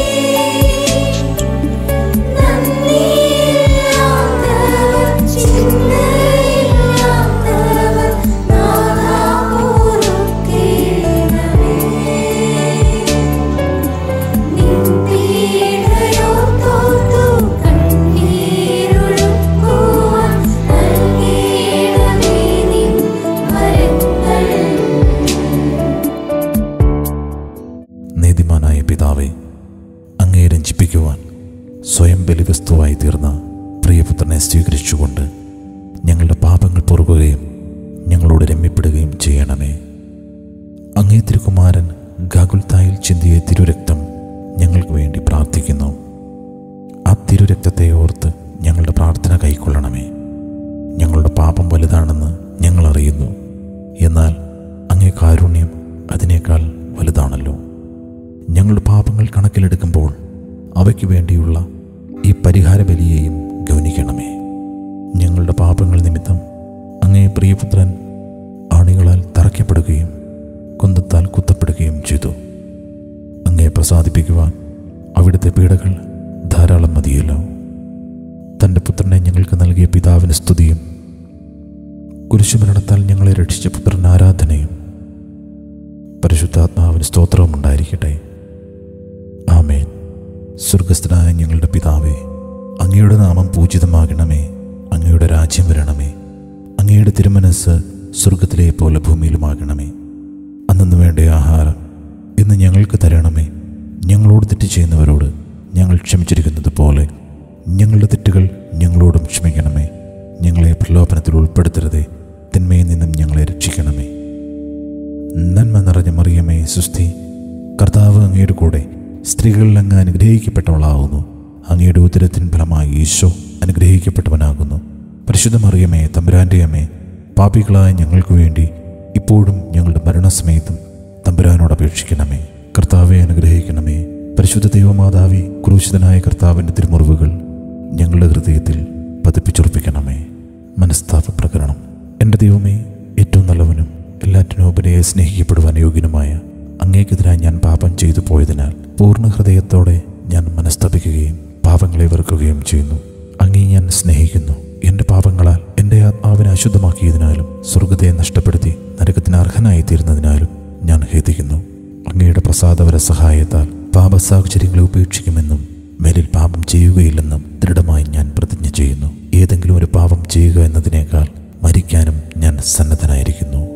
നന്ദിയില്ലാത്തവർ ചിന്തയില്ലാത്തവർ നാഥാ പൊറുക്കേണമേ നിൻപീഡയോർത്തോർത്തു കണ്ണീരൊഴുക്കുവാൻ നൽകിയിടമേ നിൻ വരങ്ങൾ നീതിമാനായ പിതാവെ അങ്ങയെ രഞ്ജിപ്പിക്കുവാൻ സ്വയം ബലിവസ്തുവായി തീർന്ന പ്രിയപുത്രനെ സ്വീകരിച്ചുകൊണ്ട് ഞങ്ങളുടെ പാപങ്ങൾ പൊറുകുകയും ഞങ്ങളോട് രമ്യപ്പെടുകയും ചെയ്യണമേ അങ്ങേ തിരുകുമാരൻ ഗാഗുൽത്തായിൽ ചിന്തിയ തിരുരക്തം ഞങ്ങൾക്ക് വേണ്ടി പ്രാർത്ഥിക്കുന്നു ആ തിരുരക്തത്തെ ഓർത്ത് ഞങ്ങളുടെ പ്രാർത്ഥന കൈക്കൊള്ളണമേ ഞങ്ങളുടെ പാപം വലുതാണെന്ന് ഞങ്ങൾ അറിയുന്നു എന്നാൽ അങ്ങേ കാരുണ്യം അതിനേക്കാൾ വലുതാണല്ലോ ഞങ്ങളുടെ പാപങ്ങൾ കണക്കിലെടുക്കുമ്പോൾ അവയ്ക്ക് വേണ്ടിയുള്ള ഈ പരിഹാര ബലിയെയും ഗൗനിക്കണമേ ഞങ്ങളുടെ പാപങ്ങൾ നിമിത്തം അങ്ങേ പ്രിയപുത്രൻ ആണികളാൽ തറയ്ക്കപ്പെടുകയും കുന്തത്താൽ കുത്തപ്പെടുകയും ചെയ്തു അങ്ങയെ പ്രസാദിപ്പിക്കുവാൻ അവിടുത്തെ പീഡകൾ ധാരാളം മതിയല്ലോ തൻ്റെ പുത്രനെ ഞങ്ങൾക്ക് നൽകിയ പിതാവിന് സ്തുതിയും കുരിശുമരണത്താൽ ഞങ്ങളെ രക്ഷിച്ച പുത്രൻ ആരാധനയും പരിശുദ്ധാത്മാവിന് സ്തോത്രവും ഉണ്ടായിരിക്കട്ടെ ആമേൻ സ്വർഗസ്ഥനായ ഞങ്ങളുടെ പിതാവേ അങ്ങയുടെ നാമം പൂജിതമാകണമേ അങ്ങയുടെ രാജ്യം വരണമേ അങ്ങയുടെ തിരുമനസ് സ്വർഗത്തിലെ പോലെ ഭൂമിയിലുമാകണമേ അന്നു വേണ്ട ആഹാരം ഇന്ന് ഞങ്ങൾക്ക് തരണമേ ഞങ്ങളോട് തെറ്റ് ചെയ്യുന്നവരോട് ഞങ്ങൾ ക്ഷമിച്ചിരിക്കുന്നത് പോലെ ഞങ്ങളുടെ തെറ്റുകൾ ഞങ്ങളോടും ക്ഷമിക്കണമേ ഞങ്ങളെ പ്രലോഭനത്തിൽ ഉൾപ്പെടുത്തരുതേ തിന്മയിൽ നിന്നും ഞങ്ങളെ രക്ഷിക്കണമേ നന്മ നിറഞ്ഞ മറിയമേ സുസ്ഥി കർത്താവ് അങ്ങയുടെ കൂടെ സ്ത്രീകളിൽ അങ്ങ് അനുഗ്രഹിക്കപ്പെട്ടവളാവുന്നു അങ്ങയുടെ ഉദരത്തിൻ ഫലമായി ഈശോ അനുഗ്രഹിക്കപ്പെട്ടവനാകുന്നു പരിശുദ്ധ മറിയമേ തമ്പുരാൻ്റെ അമ്മേ പാപികളായ ഞങ്ങൾക്ക് വേണ്ടി ഇപ്പോഴും ഞങ്ങളുടെ മരണസമയത്തും തമ്പുരാനോട് അപേക്ഷിക്കണമേ കർത്താവെ അനുഗ്രഹിക്കണമേ പരിശുദ്ധ ദൈവമാതാവി ക്രൂശിതനായ കർത്താവിൻ്റെ തിരുമുറിവുകൾ ഞങ്ങളുടെ ഹൃദയത്തിൽ പതിപ്പിച്ചുറപ്പിക്കണമേ മനസ്താപ പ്രകരണം എൻ്റെ ദൈവമേ ഏറ്റവും നല്ലവനും എല്ലാറ്റിനും ഉപരിയെ സ്നേഹിക്കപ്പെടുവാൻ യോഗ്യനുമായ അങ്ങേക്കെതിരായി ഞാൻ പാപം ചെയ്തു പോയതിനാൽ പൂർണ്ണ ഹൃദയത്തോടെ ഞാൻ മനസ്തപിക്കുകയും പാപങ്ങളെ വെറുക്കുകയും ചെയ്യുന്നു അങ്ങേ ഞാൻ സ്നേഹിക്കുന്നു എൻ്റെ പാപങ്ങളാൽ എൻ്റെ ആത്മാവിനെ അശുദ്ധമാക്കിയതിനാലും സ്വർഗത്തെ നഷ്ടപ്പെടുത്തി നരകത്തിന് അർഹനായി തീരുന്നതിനാലും ഞാൻ ഖേദിക്കുന്നു അങ്ങയുടെ പ്രസാദവര സഹായത്താൽ പാപസാഹചര്യങ്ങളെ ഉപേക്ഷിക്കുമെന്നും മേലിൽ പാപം ചെയ്യുകയില്ലെന്നും ദൃഢമായി ഞാൻ പ്രതിജ്ഞ ചെയ്യുന്നു ഏതെങ്കിലും ഒരു പാപം ചെയ്യുക എന്നതിനേക്കാൾ മരിക്കാനും ഞാൻ സന്നദ്ധനായിരിക്കുന്നു